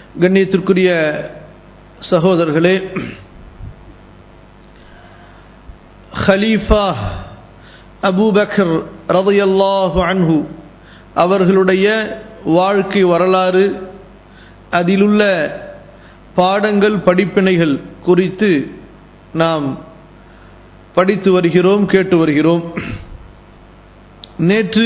கண்ணியத்திற்குரிய சகோதரர்களே ஹலீஃபா அபூபக்கர் ரதையல்லாஹு அன்ஹு அவர்களுடைய வாழ்க்கை வரலாறு அதிலுள்ள பாடங்கள் படிப்பினைகள் குறித்து நாம் படித்து வருகிறோம் கேட்டு வருகிறோம் நேற்று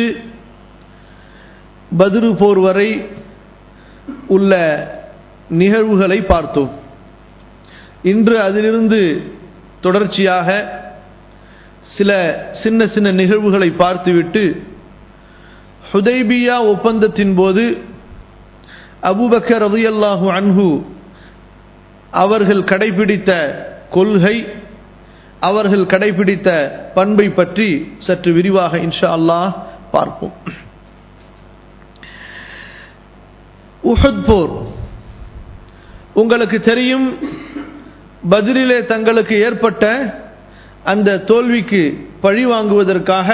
பதிரு போர் வரை உள்ள நிகழ்வுகளை பார்த்தோம் இன்று அதிலிருந்து தொடர்ச்சியாக சில சின்ன சின்ன நிகழ்வுகளை பார்த்துவிட்டு ஹுதைபியா ஒப்பந்தத்தின் போது அபுபக்கர் ரதியல்லாஹு அன்ஹு அவர்கள் கடைபிடித்த கொள்கை அவர்கள் கடைபிடித்த பண்பை பற்றி சற்று விரிவாக இன்ஷா அல்லாஹ் பார்ப்போம் உஹத் போர் உங்களுக்கு தெரியும் பதிலிலே தங்களுக்கு ஏற்பட்ட அந்த தோல்விக்கு பழி வாங்குவதற்காக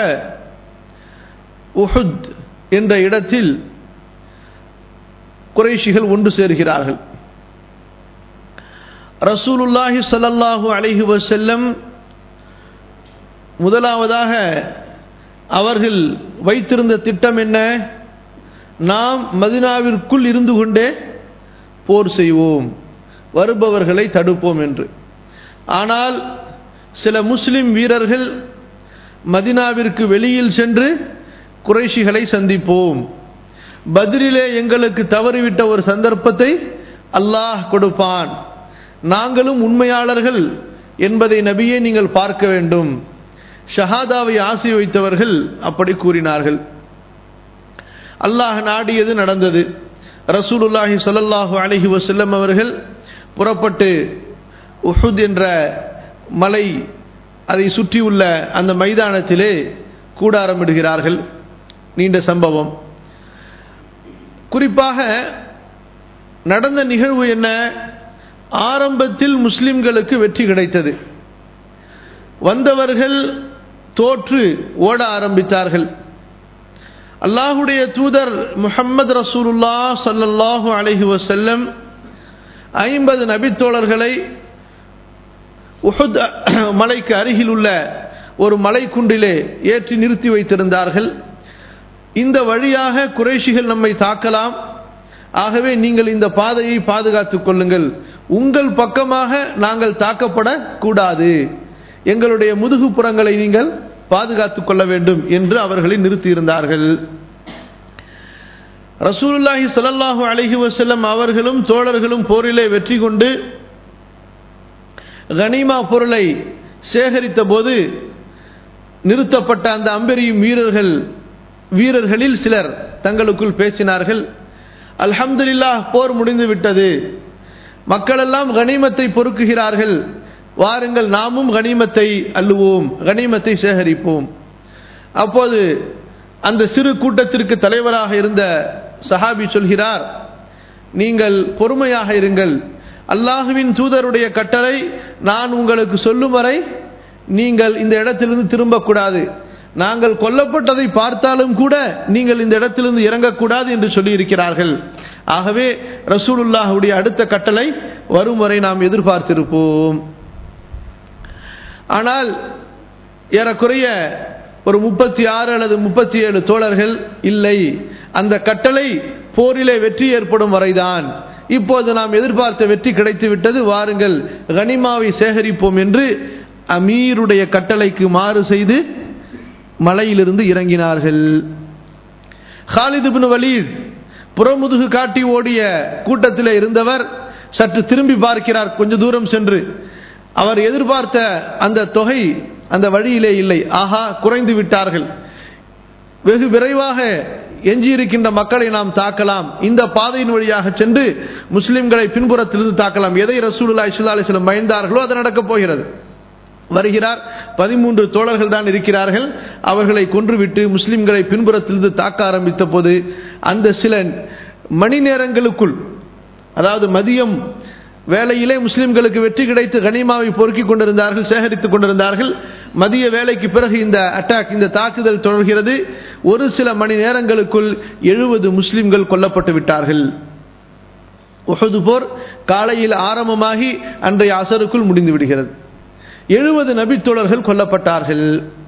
உஹுத் என்ற இடத்தில் குறைஷிகள் ஒன்று சேர்கிறார்கள் ரசூலுல்லாஹி சல்லல்லாஹு அலைஹி வசல்லம் முதலாவதாக அவர்கள் வைத்திருந்த திட்டம் என்ன நாம் மதினாவிற்குள் இருந்து கொண்டே போர் செய்வோம் வருபவர்களை தடுப்போம் என்று ஆனால் சில முஸ்லிம் வீரர்கள் மதினாவிற்கு வெளியில் சென்று குறைஷிகளை சந்திப்போம் பதிரிலே எங்களுக்கு தவறிவிட்ட ஒரு சந்தர்ப்பத்தை அல்லாஹ் கொடுப்பான் நாங்களும் உண்மையாளர்கள் என்பதை நபியே நீங்கள் பார்க்க வேண்டும் ஷஹாதாவை ஆசை வைத்தவர்கள் அப்படி கூறினார்கள் அல்லாஹ் நாடியது நடந்தது ரசூலுல்லாஹி சொல்லல்லாஹு அலஹி வசல்லம் அவர்கள் புறப்பட்டு உஹுத் என்ற மலை அதை சுற்றியுள்ள அந்த மைதானத்திலே கூடாரமிடுகிறார்கள் நீண்ட சம்பவம் குறிப்பாக நடந்த நிகழ்வு என்ன ஆரம்பத்தில் முஸ்லிம்களுக்கு வெற்றி கிடைத்தது வந்தவர்கள் தோற்று ஓட ஆரம்பித்தார்கள் அல்லாஹுடைய தூதர் முஹம்மது ரசூலுல்லா சல்லல்லாஹு அலஹி வசல்லம் ஐம்பது நபித்தோழர்களை உஹத் மலைக்கு அருகில் உள்ள ஒரு மலை குன்றிலே ஏற்றி நிறுத்தி வைத்திருந்தார்கள் இந்த வழியாக குறைஷிகள் நம்மை தாக்கலாம் ஆகவே நீங்கள் இந்த பாதையை பாதுகாத்துக் கொள்ளுங்கள் உங்கள் பக்கமாக நாங்கள் தாக்கப்படக்கூடாது எங்களுடைய முதுகுப்புறங்களை நீங்கள் பாதுகாத்துக் கொள்ள வேண்டும் என்று அவர்களை நிறுத்தியிருந்தார்கள் ரசூலுல்லாஹி சல்லாஹூ அலஹி வசல்லம் அவர்களும் தோழர்களும் போரிலே வெற்றி கொண்டு கனிமா பொருளை சேகரித்த போது நிறுத்தப்பட்ட அந்த அம்பெரியும் வீரர்கள் வீரர்களில் சிலர் தங்களுக்குள் பேசினார்கள் அல்ஹம்துலில்லா போர் முடிந்து விட்டது மக்களெல்லாம் கனிமத்தை பொறுக்குகிறார்கள் வாருங்கள் நாமும் கனிமத்தை அள்ளுவோம் கனிமத்தை சேகரிப்போம் அப்போது அந்த சிறு கூட்டத்திற்கு தலைவராக இருந்த சஹாபி சொல்கிறார் நீங்கள் பொறுமையாக இருங்கள் அல்லாஹுவின் தூதருடைய கட்டளை நான் உங்களுக்கு சொல்லும் வரை நீங்கள் இந்த இடத்திலிருந்து திரும்பக்கூடாது நாங்கள் கொல்லப்பட்டதை பார்த்தாலும் கூட நீங்கள் இந்த இடத்திலிருந்து இறங்கக்கூடாது என்று சொல்லி இருக்கிறார்கள் ஆகவே ரசூலுல்லாஹுடைய அடுத்த கட்டளை வரும் வரை நாம் எதிர்பார்த்திருப்போம் ஆனால் ஏறக்குறைய ஒரு முப்பத்தி ஆறு அல்லது முப்பத்தி ஏழு தோழர்கள் இல்லை அந்த கட்டளை போரிலே வெற்றி ஏற்படும் வரைதான் இப்போது நாம் எதிர்பார்த்த வெற்றி கிடைத்து விட்டது வாருங்கள் கனிமாவை சேகரிப்போம் என்று அமீருடைய கட்டளைக்கு மாறு செய்து மலையிலிருந்து இறங்கினார்கள் ஹாலிது பின் வலீத் புறமுதுகு காட்டி ஓடிய கூட்டத்தில் இருந்தவர் சற்று திரும்பி பார்க்கிறார் கொஞ்ச தூரம் சென்று அவர் எதிர்பார்த்த அந்த தொகை அந்த வழியிலே இல்லை ஆஹா குறைந்து விட்டார்கள் வெகு விரைவாக எஞ்சியிருக்கின்ற மக்களை நாம் தாக்கலாம் இந்த பாதையின் வழியாக சென்று முஸ்லிம்களை பின்புறத்திலிருந்து தாக்கலாம் எதை ரசூலுல்லா இஸ்லா அலிஸ்லம் பயந்தார்களோ அது நடக்கப் போகிறது வருகிறார் பதிமூன்று தோழர்கள் தான் இருக்கிறார்கள் அவர்களை கொன்றுவிட்டு முஸ்லிம்களை பின்புறத்திலிருந்து தாக்க ஆரம்பித்த போது அந்த சில மணி நேரங்களுக்குள் அதாவது மதியம் வேலையிலே முஸ்லிம்களுக்கு வெற்றி கிடைத்து கனிமாவை பொறுக்கிக் கொண்டிருந்தார்கள் சேகரித்துக் கொண்டிருந்தார்கள் மதிய வேலைக்கு பிறகு இந்த அட்டாக் இந்த தாக்குதல் தொடர்கிறது ஒரு சில மணி நேரங்களுக்குள் எழுபது முஸ்லிம்கள் கொல்லப்பட்டு விட்டார்கள் உஹது போர் காலையில் ஆரம்பமாகி அன்றைய அசருக்குள் முடிந்து விடுகிறது எழுபது நபித்தோழர்கள் கொல்லப்பட்டார்கள்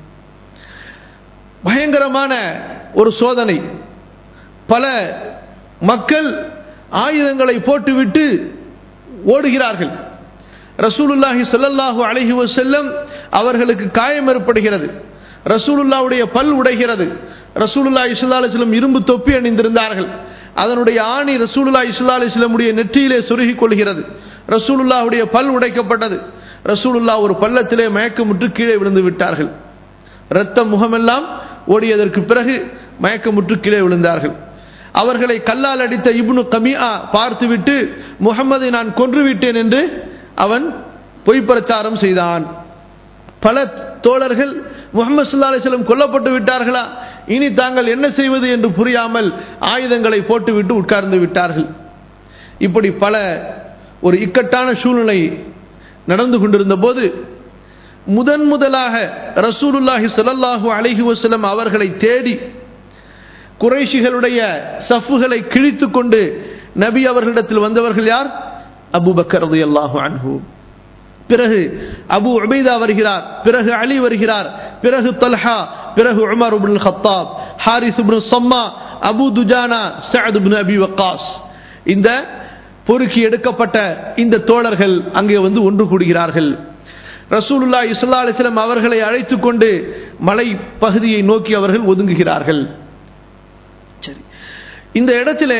பயங்கரமான ஒரு சோதனை பல மக்கள் ஆயுதங்களை போட்டுவிட்டு ஓடுகிறார்கள் ரசூலுல்லாஹி ஸல்லல்லாஹு அலைஹி வஸல்லம் அவர்களுக்கு காயம் ஏற்படுகிறது ரசூலுல்லாவுடைய பல் உடைகிறது ரசூலுல்லாஹி ஸல்லல்லாஹு அலைஹி வஸல்லம் இரும்பு தொப்பி அணிந்திருந்தார்கள் அதனுடைய ஆணி ரசூலுல்லாஹி ஸல்லல்லாஹு அலைஹி வஸல்லமுடைய நெற்றியிலே சொருகிக் கொள்கிறது ரசூலுல்லாஹுடைய பல் உடைக்கப்பட்டது ரசூலுல்லாஹ் ஒரு பள்ளத்திலே மயக்கமுற்று கீழே விழுந்து விட்டார்கள் இரத்த முகமெல்லாம் ஓடியதற்கு பிறகு மயக்கமுற்று கீழே விழுந்தார்கள் அவர்களை கல்லால் அடித்த இப்னு கமியா பார்த்துவிட்டு முகமதை நான் கொன்று விட்டேன் என்று அவன் பொய் பிரச்சாரம் செய்தான் பல தோழர்கள் முகமது சல்லா அலிஸ்லம் கொல்லப்பட்டு விட்டார்களா இனி தாங்கள் என்ன செய்வது என்று புரியாமல் ஆயுதங்களை போட்டுவிட்டு உட்கார்ந்து விட்டார்கள் இப்படி பல ஒரு இக்கட்டான சூழ்நிலை நடந்து கொண்டிருந்த போது முதன் முதலாக ரசூலுல்லாஹி ஸல்லல்லாஹு அலைஹி வஸல்லம் அவர்களை தேடி குறைஷிகளுடைய சஃப்புகளை கிழித்து கொண்டு நபி அவர்களிடத்தில் வந்தவர்கள் யார் அபூபக்கர் ரலியல்லாஹு அன்ஹு பிறகு அபு உபைதா வருகிறார் பிறகு அலி வருகிறார் பிறகு தல்ஹா பிறகு Umar ibn Khattab Haris ibn Samma Abu Dujana Saad ibn Abi Waqqas இந்த பொறுக்கி எடுக்கப்பட்ட இந்த தோழர்கள் அங்கே வந்து ஒன்று கூடுகிறார்கள் ரசூலுல்லா இஸ்லா அலிஸ்லாம் அவர்களை அழைத்து கொண்டு மலை பகுதியை நோக்கி அவர்கள் ஒதுங்குகிறார்கள் சரி இந்த இடத்திலே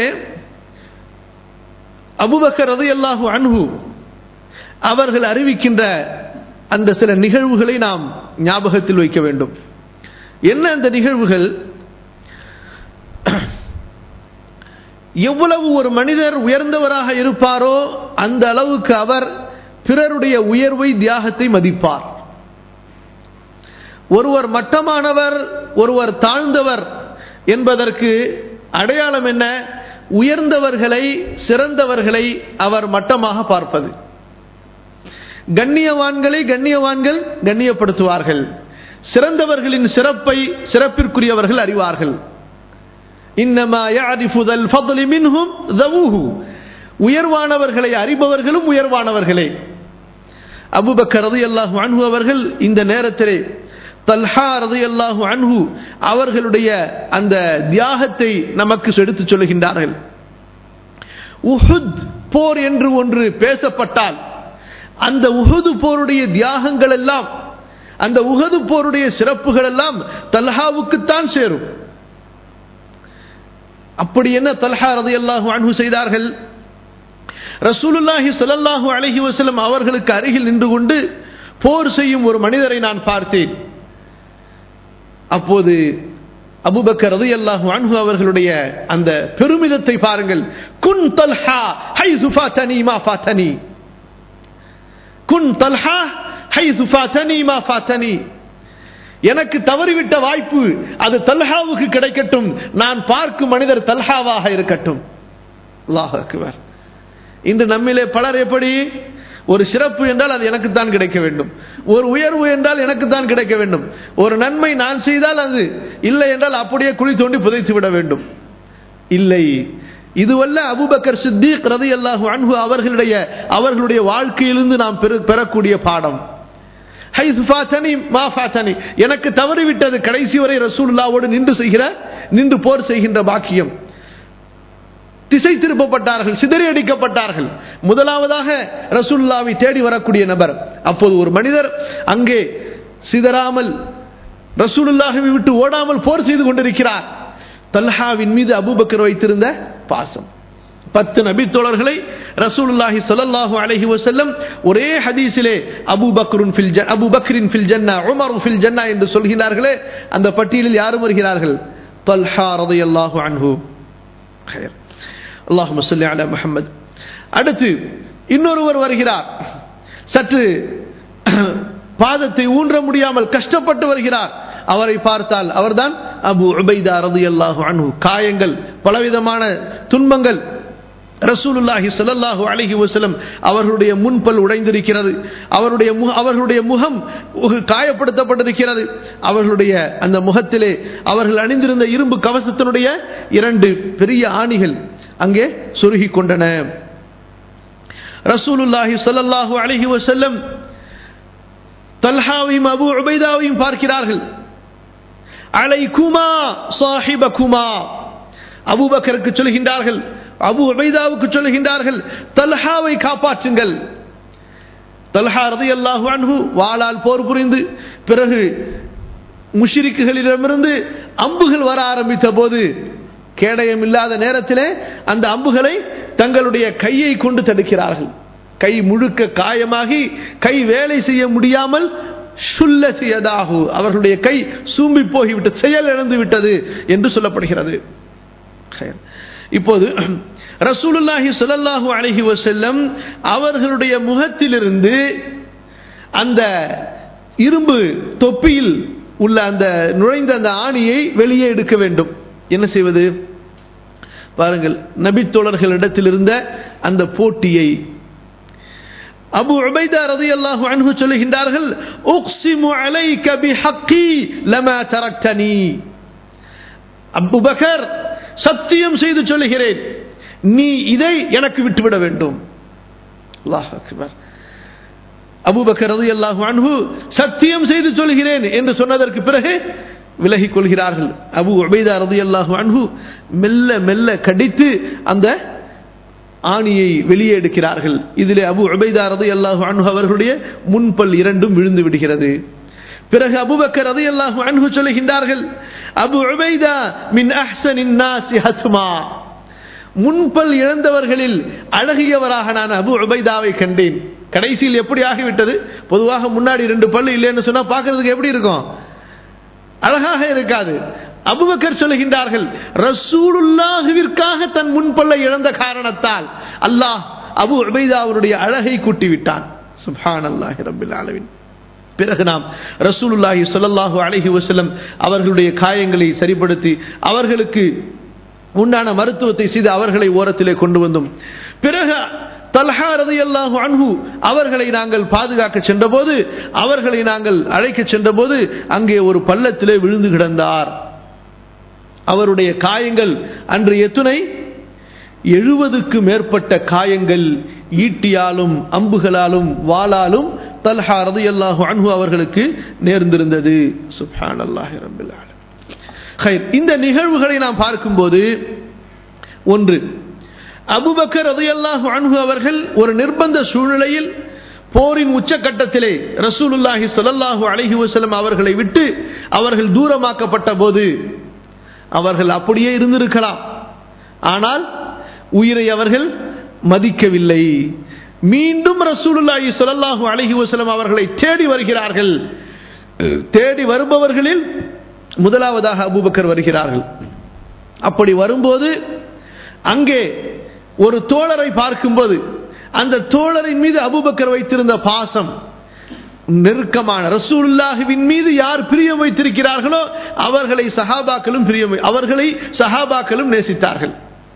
அபுபக்கர் ரதையல்லாஹு அன்ஹு அவர்கள் அறிவிக்கின்ற அந்த சில நிகழ்வுகளை நாம் ஞாபகத்தில் வைக்க வேண்டும் என்ன அந்த நிகழ்வுகள் எவ்வளவு ஒரு மனிதர் உயர்ந்தவராக இருப்பாரோ அந்த அளவுக்கு அவர் பிறருடைய உயர்வை தியாகத்தை மதிப்பார் ஒருவர் மட்டமானவர் ஒருவர் தாழ்ந்தவர் என்பதற்கு அடையாளம் என்ன உயர்ந்தவர்களை சிறந்தவர்களை அவர் மட்டமாக பார்ப்பது கண்ணியவான்களை கண்ணியவான்கள் கண்ணியப்படுத்துவார்கள் சிறந்தவர்களின் சிறப்பை சிறப்பிற்குரியவர்கள் அறிவார்கள் இன்னமா யாரிஃபுதல் ஃபضل மின்ஹும் தவுஹு உயர்வானவர்களை அறிபவர்களும் உயர்வானவர்களே அபுபக்கர் ரலியல்லாஹு அன்ஹு அவர்கள் இந்த நேரத்திலே தல்ஹா ரலியல்லாஹு அன்ஹு அவர்களுடைய அந்த தியாகத்தை நமக்கு எடுத்து சொல்லுகின்றார்கள் உஹுத் போர் என்று ஒன்று பேசப்பட்டால் அந்த உஹது போருடைய தியாகங்கள் எல்லாம் அந்த உஹது போருடைய சிறப்புகள் எல்லாம் தல்ஹாவுக்குத்தான் சேரும் அப்படி என்ன தல்ஹா ரதையல்லாஹு அன்ஹு செய்தார்கள் ரசூலுல்லாஹி ஸல்லல்லாஹு அலைஹி வஸல்லம் அவர்களுக்கு அருகில் நின்று கொண்டு போர் செய்யும் ஒரு மனிதரை நான் பார்த்தேன் அப்போது அபுபக்கர் ரலியல்லாஹு அன்ஹு அவர்களுடைய அந்த பெருமிதத்தை பாருங்கள் குன் தல்ஹா ஹைசு ஃபாதனி மா ஃபாதனி குன் தல்ஹா ஹைசு ஃபாதனி மா ஃபாதனி எனக்கு தவறிவிட்ட வாய்ப்பு அது தல்ஹாவுக்கு கிடைக்கட்டும் நான் பார்க்கும் மனிதர் தல்ஹாவாக இருக்கட்டும் அல்லாஹ் அக்பர் இன்று நம்மிலே பலர் எப்படி ஒரு சிறப்பு என்றால் அது எனக்கு தான் கிடைக்க வேண்டும் ஒரு உயர்வு என்றால் எனக்கு தான் கிடைக்க வேண்டும் ஒரு நன்மை நான் செய்தால் அது இல்லை என்றால் அப்படியே குழி தோண்டி புதைத்து விட வேண்டும் இல்லை இதுவல்ல அபுபக்கர் சித்திக் ரதி அல்லாஹு அன்ஹு அவர்களுடைய அவர்களுடைய வாழ்க்கையிலிருந்து நாம் பெறக்கூடிய பாடம் எனக்கு தவறிவிட்டது கடைசி வரை ரசூல்லாவோடு நின்று செய்கிற நின்று போர் செய்கின்ற பாக்கியம் திசை திருப்பப்பட்டார்கள் சிதறியடிக்கப்பட்டார்கள் முதலாவதாக ரசூல்லாவை தேடி வரக்கூடிய நபர் அப்போது ஒரு மனிதர் அங்கே சிதறாமல் ரசூலுல்லாஹவை விட்டு ஓடாமல் போர் செய்து கொண்டிருக்கிறார் தல்ஹாவின் மீது அபூபக்கர் வைத்திருந்த பாசம் பத்து நபி தோழர்களை ரசூலுல்லாஹி ஸல்லல்லாஹு அலைஹி வஸல்லம் ஒரே ஹதீஸிலே அபூ பக்ருன் ஃபில் ஜன் அபூ பக்ரின் ஃபில் ஜன்னா உமர் ஃபில் ஜன்னா என்று சொல்கிறார்களே அந்த பட்டியலில் யாரும் வருகிறார்கள் தல்ஹா ரலியல்லாஹு அன்ஹு خير اللهم صل على محمد அடுத்து இன்னொருவர் வருகிறார் சற்று பாதத்தை ஊன்ற முடியாமல் கஷ்டப்பட்டு வருகிறார் அவரை பார்த்தால் அவர்தான் அபு உபைதா ரதியல்லாஹு அன்ஹு காயங்கள் பலவிதமான துன்பங்கள் ரசூலுல்லாஹி ஸல்லல்லாஹு அலைஹி வஸல்லம் அவர்களுடைய முன்பல் உடைந்திருக்கிறது அவருடைய அவர்களுடைய முகம் காயப்படுத்தப்பட்டிருக்கிறது அவர்களுடைய அந்த முகத்திலே அவர்கள் அணிந்திருந்த இரும்பு கவசத்தினுடைய இரண்டு பெரிய ஆணிகள் அங்கே சொருகி கொண்டன ரசூலுல்லாஹி ஸல்லல்லாஹு அலைஹி வஸல்லம் தல்ஹாவையும் அபு உபைதாவையும் பார்க்கிறார்கள் அலைக்குமா சாஹிபகுமா அபூபக்கருக்கு சொல்கின்றார்கள் அபு உபைதாவுக்கு சொல்கின்றார்கள் தல்ஹாவை காப்பாற்றுங்கள் தல்ஹா ரதியல்லாஹு அன்ஹு வாளால் போர் புரிந்து பிறகு முஷிரிக்குகளிடமிருந்து அம்புகள் வர ஆரம்பித்த போது கேடயம் இல்லாத நேரத்திலே அந்த அம்புகளை தங்களுடைய கையை கொண்டு தடுக்கிறார்கள் கை முழுக்க காயமாகி கை வேலை செய்ய முடியாமல் சுல்ல செய்யதாகு அவர்களுடைய கை சூம்பி போகிவிட்டது செயல் இழந்து விட்டது என்று சொல்லப்படுகிறது இப்போது ரசூலுல்லாஹி ஸல்லல்லாஹு அலைஹி வஸல்லம் அவர்களுடைய முகத்திலிருந்து அந்த இரும்பு தொப்பியில் உள்ள அந்த நுழைந்த அந்த ஆணியை வெளியே எடுக்க வேண்டும் என்ன செய்வது பாருங்கள் நபித்தோழர்களிடத்தில் இருந்த அந்த போட்டியை அபு உபைதா ரலியல்லாஹு அன்ஹு சொல்லுகின்றார்கள் உக்ஸிமு அலைக பிஹக்கி லமா தரக்தனி அபூபக்கர் சத்தியம் செய்து சொல்லுகிறேன் நீ இதை எனக்கு விட்டுவிட வேண்டும் அல்லாஹ் அக்பர் அபூபக்கர் ரலியல்லாஹு அன்ஹு சத்தியம் செய்து சொல்கிறேன் என்று சொன்னதற்கு பிறகு விலகிக் கொள்கிறார்கள் அபு உபைதா ரலியல்லாஹு அன்ஹு மெல்ல மெல்ல கடித்து அந்த ஆணியை வெளியே எடுக்கிறார்கள் இதிலே அபு உபைதா ரலியல்லாஹு அன்ஹு அவர்களுடைய முன்பல் இரண்டும் விழுந்து விடுகிறது பிறகு அபுபக்கர் ரலியல்லாஹு அன்ஹு சொல்லுகின்றார்கள் அபு உபைதா மின் அஹ்சனின் நாசி ஹத்மா முன்பல் இழந்தவர்களில் அழகியவராக நான் அபு உபைதாவை கண்டேன் கடைசியில் எப்படி ஆகிவிட்டது பொதுவாக முன்னாடி ரெண்டு பல்லு இல்லைன்னு சொன்னா பார்க்கறதுக்கு எப்படி இருக்கும் அழகாக இருக்காது அபுபக்கர் சொல்லுகின்றார்கள் ரசூலுல்லாஹுவிற்காக தன் முன்பல்லை இழந்த காரணத்தால் அல்லாஹ் அபு உபைதா அவருடைய அழகை கூட்டி விட்டான் சுபான் அல்லாஹி ரபில் அளவின் பிறகு நாம் ரசூலுல்லாஹி சொல்லல்லாஹு அலஹி வசல்லம் அவர்களுடைய காயங்களை சரிப்படுத்தி அவர்களுக்கு உண்டான மருத்துவத்தை செய்து அவர்களை ஓரத்திலே கொண்டு வந்தோம் பிறகு தல்ஹா ரதையல்லாஹு அன்ஹு அவர்களை நாங்கள் பாதுகாக்க சென்றபோது அவர்களை நாங்கள் அழைக்க சென்றபோது அங்கே ஒரு பள்ளத்திலே விழுந்து கிடந்தார் அவருடைய காயங்கள் அன்று எத்துணை எழுபதுக்கு மேற்பட்ட காயங்கள் ஈட்டியாலும் அம்புகளாலும் வாளாலும் தல்ஹா ரதையல்லாஹு அன்ஹு அவர்களுக்கு நேர்ந்திருந்தது சுப்ஹான் அல்லாஹி ரபில் இந்த நிகழ்வுகளை நாம் பார்க்கும்போது ஒன்று அபுபக்கர் ரதையல்லாஹு அன்ஹு அவர்கள் ஒரு நிர்பந்த சூழ்நிலையில் போரின் உச்சக்கட்டத்திலே ரசூலுல்லாஹி சொல்லல்லாஹு அலஹி வசலம் அவர்களை விட்டு அவர்கள் தூரமாக்கப்பட்ட போது அவர்கள் அப்படியே இருந்திருக்கலாம் ஆனால் உயிரை அவர்கள் மதிக்கவில்லை மீண்டும் ரசூலுல்லாஹி சொல்லல்லாஹு அலஹி வசலம் அவர்களை தேடி வருகிறார்கள் தேடி வருபவர்களில் முதலாவதாக அபூபக்கர் வருகிறார்கள் அப்படி வரும்போது அங்கே ஒரு தோழரை பார்க்கும்போது அந்த தோழரின் மீது அபுபக்கர் வைத்திருந்த பாசம் நெருக்கமான ரசூலுல்லாஹுவின் மீது யார் பிரியம் வைத்திருக்கிறார்களோ அவர்களை சஹாபாக்களும் பிரியம் அவர்களை சஹாபாக்களும் நேசித்தார்கள்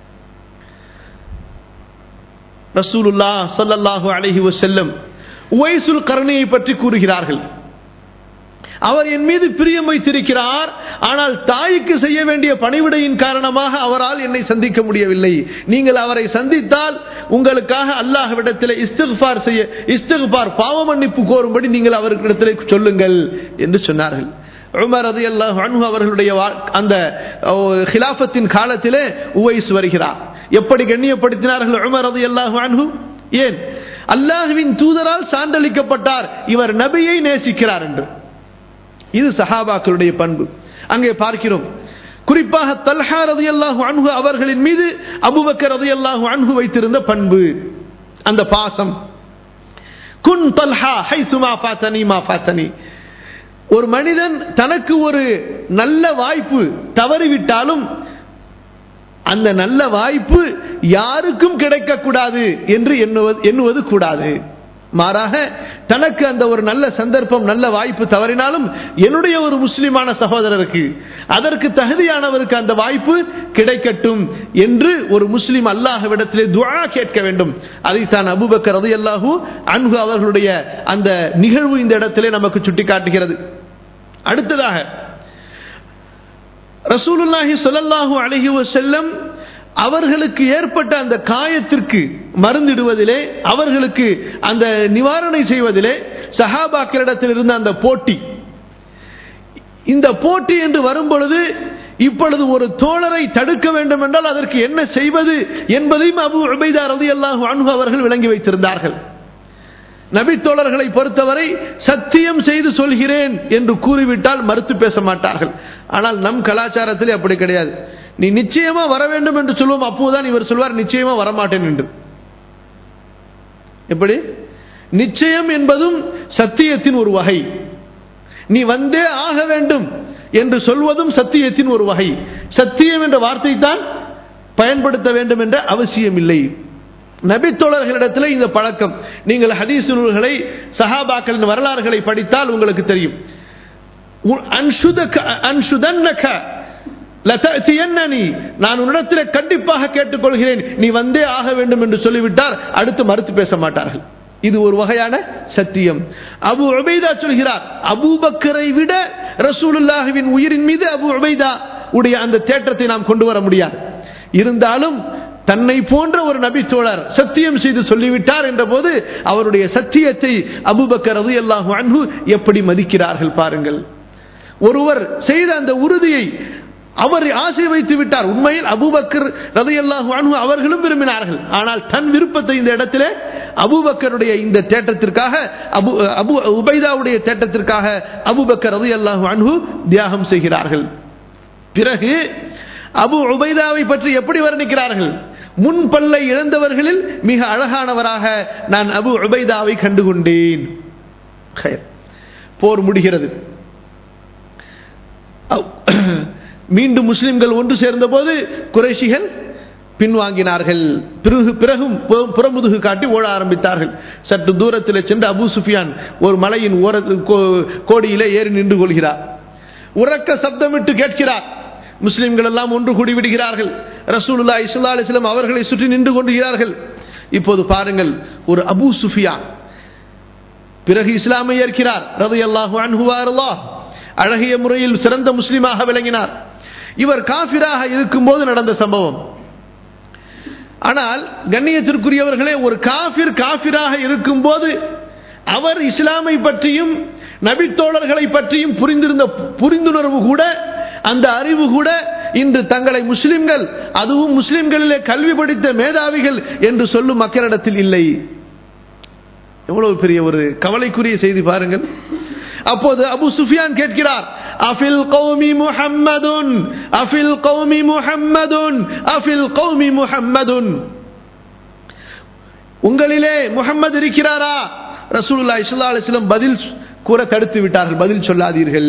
ரசூலுல்லா சல்லல்லாஹு அலஹி வசல்லம் உவைசுல் கருணையை பற்றி கூறுகிறார்கள் அவர் என் மீது பிரியம் வைத்திருக்கிறார் ஆனால் தாய்க்கு செய்ய வேண்டிய பணிவிடையின் காரணமாக அவரால் என்னை சந்திக்க முடியவில்லை நீங்கள் அவரை சந்தித்தால் உங்களுக்காக அல்லாஹ்விடத்தில் இஸ்திஃபார் செய்ய இஸ்திஃபார் பாவ மன்னிப்பு கோரும்படி நீங்கள் அவர்களிடத்தில் சொல்லுங்கள் என்று சொன்னார்கள் உமர் ரதி அல்லாஹ் அன்ஹு அவர்களுடைய அந்த ஹிலாஃபத்தின் காலத்திலே உவைஸ் வருகிறார் எப்படி கண்ணியப்படுத்தினார்கள் உமர் ரதி அல்லாஹ் அன்ஹு ஏன் அல்லாஹுவின் தூதரால் சான்றளிக்கப்பட்டார் இவர் நபியை நேசிக்கிறார் என்று இது சஹாபாக்களுடைய பண்பு அங்கே பார்க்கிறோம் குறிப்பாக தல்ஹா ரதி அல்லாஹு அன்ஹு அவர்களின் மீது அபுபக்கர் ரதி அல்லாஹு அன்ஹு வைத்திருந்த பண்பு அந்த பாசம் குன் தல்ஹா ஹை சுமா ஃபாத்தனி மா ஃபாத்தனி ஒரு மனிதன் தனக்கு ஒரு நல்ல வாய்ப்பு தவறிவிட்டாலும் அந்த நல்ல வாய்ப்பு யாருக்கும் கிடைக்கக்கூடாது என்று எண்ணுவது எண்ணுவது கூடாது மாறாக தனக்கு அந்த ஒரு நல்ல சந்தர்ப்பம் நல்ல வாய்ப்பு தவறினாலும் என்னுடைய ஒரு முஸ்லிமான சகோதரருக்கு அதற்கு தகுதியானவருக்கு அந்த வாய்ப்பு கிடைக்கட்டும் என்று ஒரு முஸ்லிம் அல்லாஹ்விடத்திலே துவா கேட்க வேண்டும் அதைத்தான் அபுபக்கர் ரதி அல்லாஹூ அன்பு அவர்களுடைய அந்த நிகழ்வு இந்த இடத்திலே நமக்கு சுட்டிக்காட்டுகிறது அடுத்ததாக ரசூலுல்லாஹி சொல்லல்லாஹு அலஹி செல்லம் அவர்களுக்கு ஏற்பட்ட அந்த காயத்திற்கு மருந்திடுவதிலே அவர்களுக்கு அந்த நிவாரணை செய்வதிலே சஹாபாக்களிடத்தில் இருந்த அந்த போட்டி இந்த போட்டி என்று வரும் பொழுது இப்பொழுது ஒரு தோழரை தடுக்க வேண்டும் என்றால் அதற்கு என்ன செய்வது என்பதையும் அபு உபைதா ரதி அல்லாஹு அன்பு அவர்கள் விளங்கி வைத்திருந்தார்கள் நபி தோழர்களை பொறுத்தவரை சத்தியம் செய்து சொல்கிறேன் என்று கூறிவிட்டால் மறுத்து பேச மாட்டார்கள் ஆனால் நம் கலாச்சாரத்திலே அப்படி கிடையாது நீ நிச்சயமா வர வேண்டும் என்று சொல்வோம் அப்போதுதான் இவர் சொல்வார் நிச்சயமா வரமாட்டேன் என்று எப்படி நிச்சயம் என்பதும் சத்தியத்தின் ஒரு வகை நீ வந்தே ஆக வேண்டும் என்று சொல்வதும் சத்தியத்தின் ஒரு வகை சத்தியம் என்ற வார்த்தை தான் பயன்படுத்த வேண்டும் என்ற அவசியம் இல்லை நபித்தோழர்களிடத்தில் இந்த பழக்கம் நீங்கள் ஹதீஸ் நூல்களை சஹாபாக்களின் வரலாறுகளை படித்தால் உங்களுக்கு தெரியும் நான் உன்னிடத்தில் கண்டிப்பாக கேட்டுக்கொள்கிறேன் நீ வந்தே ஆக வேண்டும் என்று சொல்லிவிட்டார் அடுத்து மறுத்து பேச மாட்டார்கள் இது ஒரு வகையான சத்தியம் அபு உபைதா சொல்கிறார் அபூபக்கரை விட ரசூலுல்லாஹுவின் உயிரின் மீது அபு உபைதா உடைய அந்த தேற்றத்தை நாம் கொண்டு வர முடியாது இருந்தாலும் தன்னை போன்ற ஒரு நபி தோழர் சத்தியம் செய்து சொல்லிவிட்டார் என்ற போது அவருடைய சத்தியத்தை அபுபக்கர் ரது அல்லாஹு அன்பு எப்படி மதிக்கிறார்கள் பாருங்கள் ஒருவர் செய்த அந்த உறுதியை அவர் ஆசை வைத்து விட்டார் உண்மையில் அபுபக்கர் ரதையல்லாஹு அன்பு அவர்களும் விரும்பினார்கள் ஆனால் தன் விருப்பத்தை இந்த இடத்திலே அபுபக்கருடைய இந்த தேட்டத்திற்காக அபு அபு உபைதாவுடைய தேட்டத்திற்காக அபுபக்கர் ரதையல்லாஹு அன்பு தியாகம் செய்கிறார்கள் பிறகு அபு உபைதாவை பற்றி எப்படி வர்ணிக்கிறார்கள் முன் பல்லை இழந்தவர்களில் மிக அழகானவராக நான் அபு உபைதாவை கண்டுகொண்டேன் போர் முடிகிறது மீண்டும் முஸ்லிம்கள் ஒன்று சேர்ந்த போது குறைஷிகள் பின்வாங்கினார்கள் பிறகு பிறகும் புறமுதுகு காட்டி ஓட ஆரம்பித்தார்கள் சற்று தூரத்தில் சென்று அபு சுஃபியான் ஒரு மலையின் ஓர கோடியிலே ஏறி நின்று கொள்கிறார் உறக்க சப்தமிட்டு கேட்கிறார் முஸ்லிம்கள் எல்லாம் ஒன்று கூடி விடுகிறார்கள் ரசூலுல்லா இஸ்லா அலிஸ்லாம் அவர்களை சுற்றி நின்று கொண்டுகிறார்கள் இப்போது பாருங்கள் ஒரு அபு சுஃபியான் பிறகு இஸ்லாமை ஏற்கிறார் ரது அல்லாஹு அன்ஹுவாரல்லா அழகிய முறையில் சிறந்த முஸ்லிமாக விளங்கினார் இவர் காபிராக இருக்கும்போது நடந்த சம்பவம் ஆனால் கண்ணியத்திற்குரியவர்களே ஒரு காபிர் காபிராக இருக்கும்போது அவர் இஸ்லாமை பற்றியும் நபித்தோழர்களை பற்றியும் புரிந்திருந்த புரிந்துணர்வு கூட அந்த அறிவு கூட இன்று தங்களை முஸ்லிம்கள் அதுவும் முஸ்லிம்களிலே கல்வி படித்த மேதாவிகள் என்று சொல்லும் மக்களிடத்தில் இல்லை எவ்வளவு பெரிய ஒரு கவலைக்குரிய செய்தி பாருங்கள் அப்போது அபு சுஃபியான் கேட்கிறார் அஃபில் கௌமி முஹம்மதுன் அஃபில் கௌமி முஹம்மதுன் அஃபில் கௌமி முஹம்மதுன் உங்களிலே முகம்மது இருக்கிறாரா ரசூலுல்லாஹி ஸல்லல்லாஹு அலைஹி வஸல்லம் பதில் கூற தடுத்து விட்டார்கள் பதில் சொல்லாதீர்கள்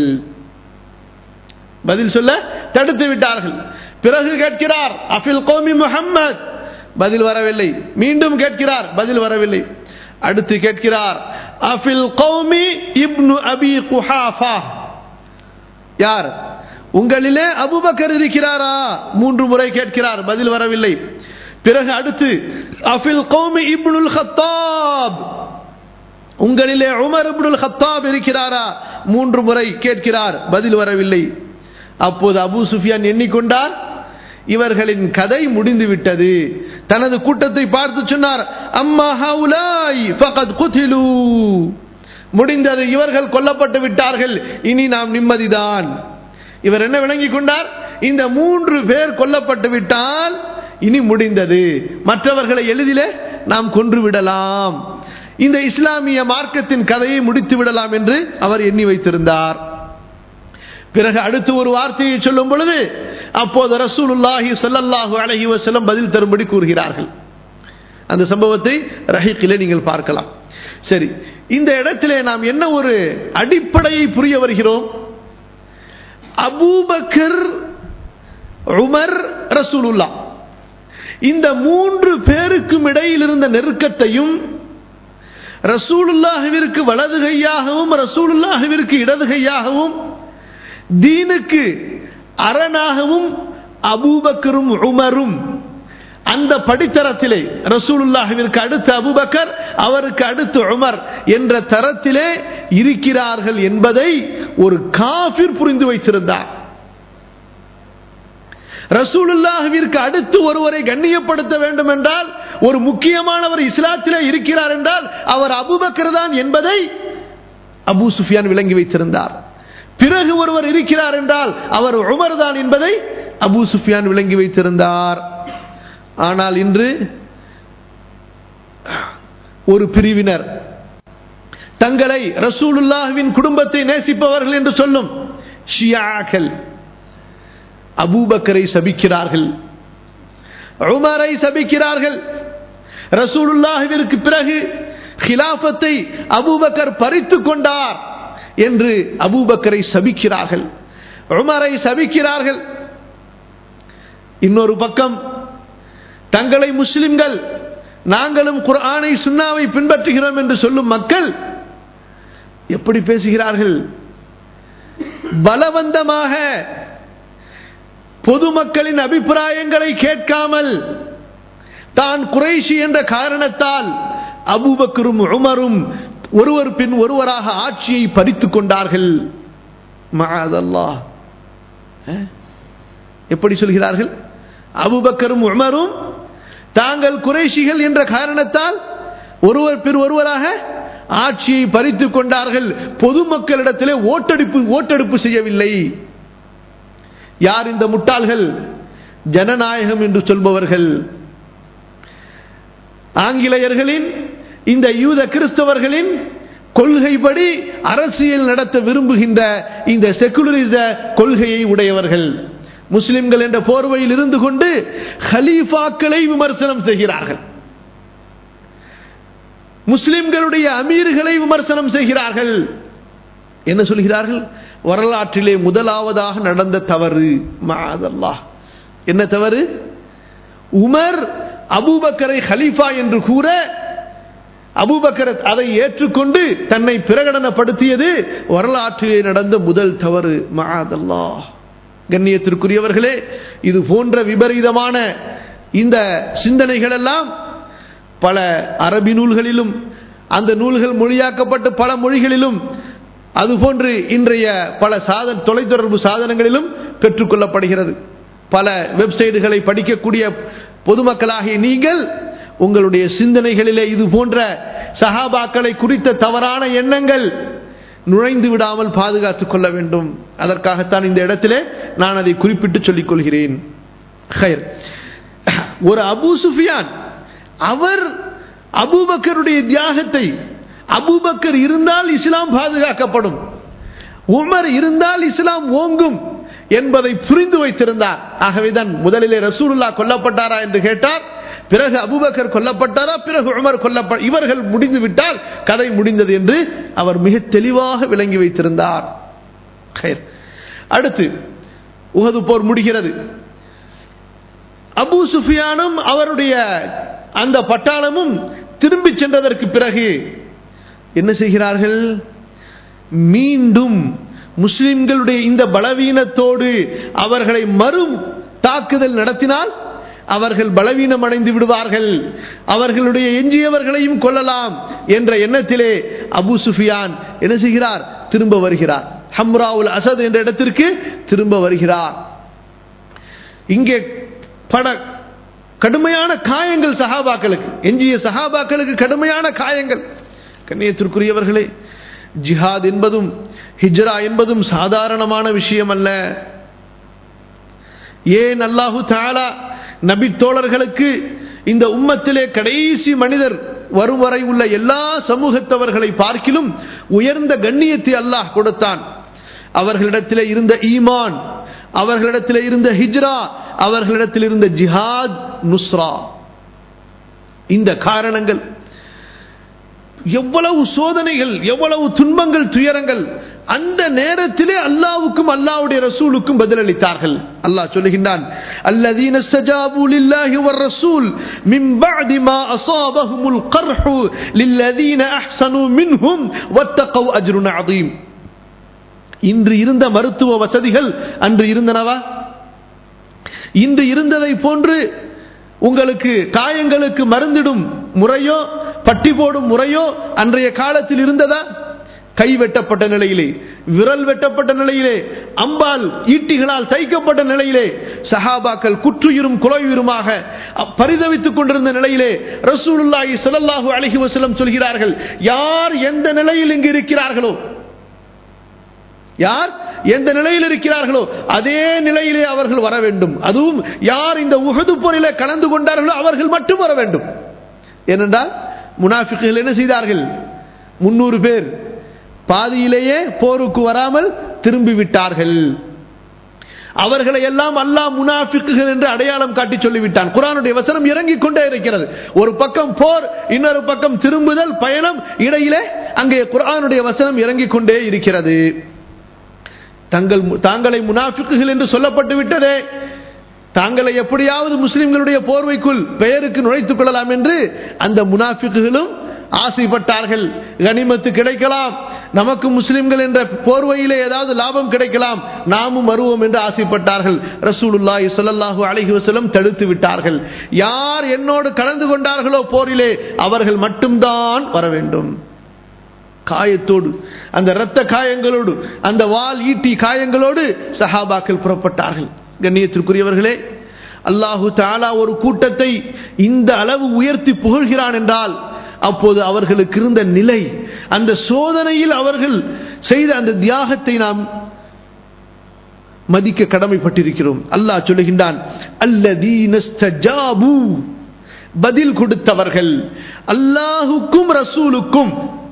பதில் சொல்ல தடுத்து விட்டார்கள் பிறகு கேட்கிறார் அஃபில் கௌமி முஹம்மத் பதில் வரவில்லை மீண்டும் கேட்கிறார் பதில் வரவில்லை அடுத்து கேட்கிறார் அஃபில் கௌமி இப்னு அபி குஹாஃபா யார் உங்களிலே அபுபக்கர் இருக்கிறாரா மூன்று முறை கேட்கிறார் பதில் வரவில்லை பிறகு அடுத்து அஃபில் கௌமி இப்னுல் ஹத்தாப் உங்களிலே உமர் இப்னுல் ஹத்தாப் இருக்கிறாரா மூன்று முறை கேட்கிறார் பதில் வரவில்லை அப்போது அபு சுஃபியான் எண்ணிக்கொண்டார் இவர்களின் கதை முடிந்து விட்டது தனது கூட்டத்தை பார்த்து சொன்னார் அம்மா ஹவுலாய் ஃபகத் குதிலு முடிந்தது இவர்கள் கொல்லப்பட்டு விட்டார்கள் இனி நாம் நிம்மதிதான் இவர் என்ன விளங்கி கொண்டார் இந்த மூன்று பேர் கொல்லப்பட்டு விட்டால் இனி முடிந்தது மற்றவர்களை எளிதிலே நாம் கொன்று விடலாம் இந்த இஸ்லாமிய மார்க்கத்தின் கதையை முடித்து விடலாம் என்று அவர் எண்ணி வைத்திருந்தார் பிறகு அடுத்து ஒரு வார்த்தையை சொல்லும் பொழுது அப்போது ரசூலுல்லாஹி ஸல்லல்லாஹு அலைஹி வஸல்லம் பதில் தரும்படி கூறுகிறார்கள் அந்த சம்பவத்தை ரஹீக்கிலே நீங்கள் பார்க்கலாம் சரி இந்த இடத்திலே நாம் என்ன ஒரு அடிப்படையை புரிய வருகிறோம் அபூபக்கர் உமர் ரசூலுல்லா இந்த மூன்று பேருக்கும் இடையில் இருந்த நெருக்கத்தையும் ரசூலுல்லாஹுவிற்கு வலது கையாகவும் ரசூலுல்லாஹுவிற்கு இடது கையாகவும் தீனுக்கு அரணாகவும் அபூபக்கரும் உமரும் அந்த படித்தரத்திலே ரசூலுல்லாஹுவிற்கு அடுத்து அபுபக்கர் அவருக்கு அடுத்து உமர் என்ற தரத்திலே இருக்கிறார்கள் என்பதை ஒரு காபிர் புரிந்து வைத்திருந்தார் ரசூலுல்லாஹிற்கு அடுத்து ஒருவரை கண்ணியப்படுத்த வேண்டும் என்றால் ஒரு முக்கியமானவர் இஸ்லாத்திலே இருக்கிறார் என்றால் அவர் அபுபக்கர் தான் என்பதை அபூ சுஃபியான் விளங்கி வைத்திருந்தார் பிறகு ஒருவர் இருக்கிறார் என்றால் அவர் உமர் தான் என்பதை அபூ சுஃபியான் விளங்கி வைத்திருந்தார் ஆனால் இன்று ஒரு பிரிவினர் தங்களை ரசூலுல்லாஹ்வின் குடும்பத்தை நேசிப்பவர்கள் என்று சொல்லும் ஷியாக்கள் அபூபக்கரை சபிக்கிறார்கள் உமரை சபிக்கிறார்கள் ரசூலுல்லாஹிற்கு பிறகு ஹிலாபத்தை அபூபக்கர் பறித்து கொண்டார் என்று அபூபக்கரை சபிக்கிறார்கள் உமரை சபிக்கிறார்கள் இன்னொரு பக்கம் தங்களை முஸ்லிம்கள் நாங்களும் குர்ஆனை சுன்னாவை பின்பற்றுகிறோம் என்று சொல்லும் மக்கள் எப்படி பேசுகிறார்கள் பலவந்தமாக பொதுமக்களின் அபிப்பிராயங்களை கேட்காமல் தான் குறைஷி என்ற காரணத்தால் அபூபக்கரும் உமரும் ஒருவர் பின் ஒருவராக ஆட்சியை பறித்துக் கொண்டார்கள் மஅதல்லாஹ். அஹ்? எப்படி சொல்கிறார்கள் அபூபக்கரும் உமரும் தாங்கள் குறைஷிகள் என்ற காரணத்தால் ஒருவர் பின் ஒருவராக ஆட்சியை பறித்துக் கொண்டார்கள் பொதுமக்களிடத்திலே ஓட்டெடுப்பு ஓட்டெடுப்பு செய்யவில்லை யார் இந்த முட்டாள்கள் ஜனநாயகம் என்று சொல்பவர்கள் ஆங்கிலேயர்களின் இந்த யூத கிறிஸ்தவர்களின் கொள்கைப்படி அரசியல் நடத்த விரும்புகின்ற இந்த செகுலரிச கொள்கையை உடையவர்கள் முஸ்லிம்கள் என்ற போர்வையில் இருந்து கொண்டு ஹலீஃபாக்களை விமர்சனம் செய்கிறார்கள் முஸ்லிம்களுடைய அமீர்களை விமர்சனம் செய்கிறார்கள் என்ன சொல்கிறார்கள் வரலாற்றிலே முதலாவதாக நடந்த தவறு மாதல்லாஹ் என்ன தவறு உமர் அபூபக்கரை ஹலீஃபா என்று கூற அபூபக்கர் அதை ஏற்றுக்கொண்டு தன்னை பிரகடனப்படுத்தியது வரலாற்றிலே நடந்த முதல் தவறு மாதல்லாஹ் கண்ணியத்திற்குரியவர்களே இது போன்ற விபரீதமான இந்த சிந்தனைகள் எல்லாம் பல அரபி நூல்களிலும் அந்த நூல்கள் மொழியாக்கப்பட்டு பல மொழிகளிலும் அதுபோன்று இன்றைய பல சாதன தொலைத்தொடர்பு சாதனங்களிலும் பெற்றுக்கொள்ளப்படுகிறது பல வெப்சைட்டுகளை படிக்கக்கூடிய பொதுமக்களாகிய நீங்கள் உங்களுடைய சிந்தனைகளிலே இது போன்ற சஹாபாக்களை குறித்த தவறான எண்ணங்கள் நுழைந்து விடாமல் பாதுகாத்துக் கொள்ள வேண்டும் அதற்காகத்தான் இந்த இடத்திலே நான் அதை குறிப்பிட்டு சொல்லிக் கொள்கிறேன் ஹைர். ஒரு அபூ சுஃபியான் அவர் அபூபக்கருடைய தியாகத்தை அபூபக்கர் இருந்தால் இஸ்லாம் பாதுகாக்கப்படும் உமர் இருந்தால் இஸ்லாம் ஓங்கும் என்பதை புரிந்து வைத்திருந்தார் ஆகவேதான் முதலிலே ரசூலுல்லா கொல்லப்பட்டாரா என்று கேட்டார் பிறகு அபூபக்கர் கொல்லப்பட்டாரா பிறகு உமர் கொல்லப்ப இவர்கள் முடிந்து விட்டால் கதை முடிந்தது என்று அவர் மிக தெளிவாக விளங்கி வைத்திருந்தார் ஹைர். அடுத்து உகது போர் முடிகிறது அபூ சுஃபியானும் அவருடைய அந்த பட்டாளமும் திரும்பி சென்றதற்கு பிறகு என்ன செய்கிறார்கள் மீண்டும் முஸ்லிம்களுடைய இந்த பலவீனத்தோடு அவர்களை மறும் தாக்குதல் நடத்தினால் அவர்கள் பலவீனம் அடைந்து விடுவார்கள் அவர்களுடைய எஞ்சியவர்களையும் கொள்ளலாம் என்ற எண்ணத்திலே அபு சுஃபியான் என்ன செய்கிறார் திரும்ப வருகிறார் ஹம்ராவுல் அசத் என்ற இடத்திற்கு திரும்ப வருகிறார் இங்கே பட கடுமையான காயங்கள் சஹாபாக்களுக்கு எஞ்சிய சஹாபாக்களுக்கு கடுமையான காயங்கள் கண்ணியத்திற்குரியவர்களே ஜிஹாத் என்பதும் ஹிஜ்ரா என்பதும் சாதாரணமான விஷயம் அல்ல ஏன் அல்லாஹு தாலா நபி தோழர்களுக்கு இந்த உம்மத்திலே கடைசி மனிதர் வரும் வரை உள்ள எல்லா சமூகத்தவர்களை பார்க்கிலும் உயர்ந்த கண்ணியத்தை அல்லாஹ் கொடுத்தான் அவர்களிடத்திலே இருந்த ஈமான் அவர்களிடத்தில் இருந்த ஹிஜ்ரா அவர்களிடத்தில் இருந்த ஜிஹாத் நுஸ்ரா இந்த காரணங்கள் எவ்வளவு சோதனைகள் எவ்வளவு துன்பங்கள் துயரங்கள் அந்த நேரத்திலே அல்லாவுக்கும் அல்லாவுடைய ரசூலுக்கும் பதிலளித்தார்கள் அல்லாஹ் சொல்லுகின்றான் الذين استجابوا لله والرسول من بعد ما أصابهم القرح للذين أحسنوا منهم واتقوا أجر عظيم இன்று இருந்த மருத்துவ வசதிகள் அன்று இருந்தனவா இன்று இருந்ததை போன்று உங்களுக்கு காயங்களுக்கு மருந்திடும் முறையோ பட்டி போடும் முறையோ அன்றைய காலத்தில் இருந்ததா கை வெட்டப்பட்ட நிலையிலே விரல் வெட்டப்பட்ட நிலையிலே அம்பால் ஈட்டிகளால் தைக்கப்பட்ட நிலையிலே சஹாபாக்கள் குற்றுயிரும் குலையுயிருமாக பரிதவித்துக் கொண்டிருந்த நிலையிலே ரசூலுல்லாஹி ஸல்லல்லாஹு அலைஹி வஸல்லம் சொல்கிறார்கள் யார் எந்த நிலையில் இங்கு இருக்கிறார்களோ யார் எந்த நிலையில் இருக்கிறார்களோ அதே நிலையிலே அவர்கள் வர வேண்டும் அதுவும் யார் இந்த உகது போரிலே கலந்து கொண்டார்களோ அவர்கள் மட்டும் வர வேண்டும் ஏனென்றால் முனாஃபிக்குகள் என்ன செய்தார்கள் முன்னூறு பேர் பாதியிலேயே போருக்கு வராமல் திரும்பி விட்டார்கள் அவர்களை எல்லாம் அல்லாஹ் முனாஃபிக்குகள் என்று அடையாளம் காட்டி சொல்லிவிட்டான் குரானுடைய வசனம் இறங்கிக் கொண்டே இருக்கிறது ஒரு பக்கம் போர் இன்னொரு பக்கம் திரும்புதல் பயணம் இடையிலே அங்கே குரானுடைய வசனம் இறங்கிக் கொண்டே இருக்கிறது தங்கள் தாங்களை முனாஃபிக்குகள் என்று சொல்லப்பட்டு விட்டதே தாங்களை எப்படியாவது முஸ்லிம்களுடைய போர்வைக்குள் பெயருக்கு நுழைத்துக் கொள்ளலாம் என்று அந்த முனாஃபிக்குகளும் ஆசைப்பட்டார்கள் கனிமத்து கிடைக்கலாம் நமக்கு முஸ்லிம்கள் என்ற போர்வையிலே ஏதாவது லாபம் கிடைக்கலாம் நாமும் வருவோம் என்று ஆசைப்பட்டார்கள் ரசூலுல்லாஹி ஸல்லல்லாஹு அலைஹி வஸல்லம் தடுத்து விட்டார்கள் யார் என்னோடு கலந்து கொண்டார்களோ போரிலே அவர்கள் மட்டும்தான் வர வேண்டும் காயத்தோடு அந்த இரத்த காயங்களோடு அந்த வால் ஈட்டி காயங்களோடு சஹாபாக்கள் புறப்பட்டார்கள் கண்ணியத்திற்குரியவர்களே அல்லாஹு தாலா ஒரு கூட்டத்தை இந்த அளவு உயர்த்தி புகழ்கிறான் என்றால் அப்போது அவர்களுக்கு இருந்த நிலை அந்த சோதனையில் அவர்கள் செய்த அந்த தியாகத்தை நாம் மதிக்க கடமைப்பட்டிருக்கிறோம் அல்லாஹ் சொல்லுகின்றான் அல்லதீனஸ்தஜாபு பதில் கொடுத்தவர்கள் அல்லாஹுக்கும் ரசூலுக்கும்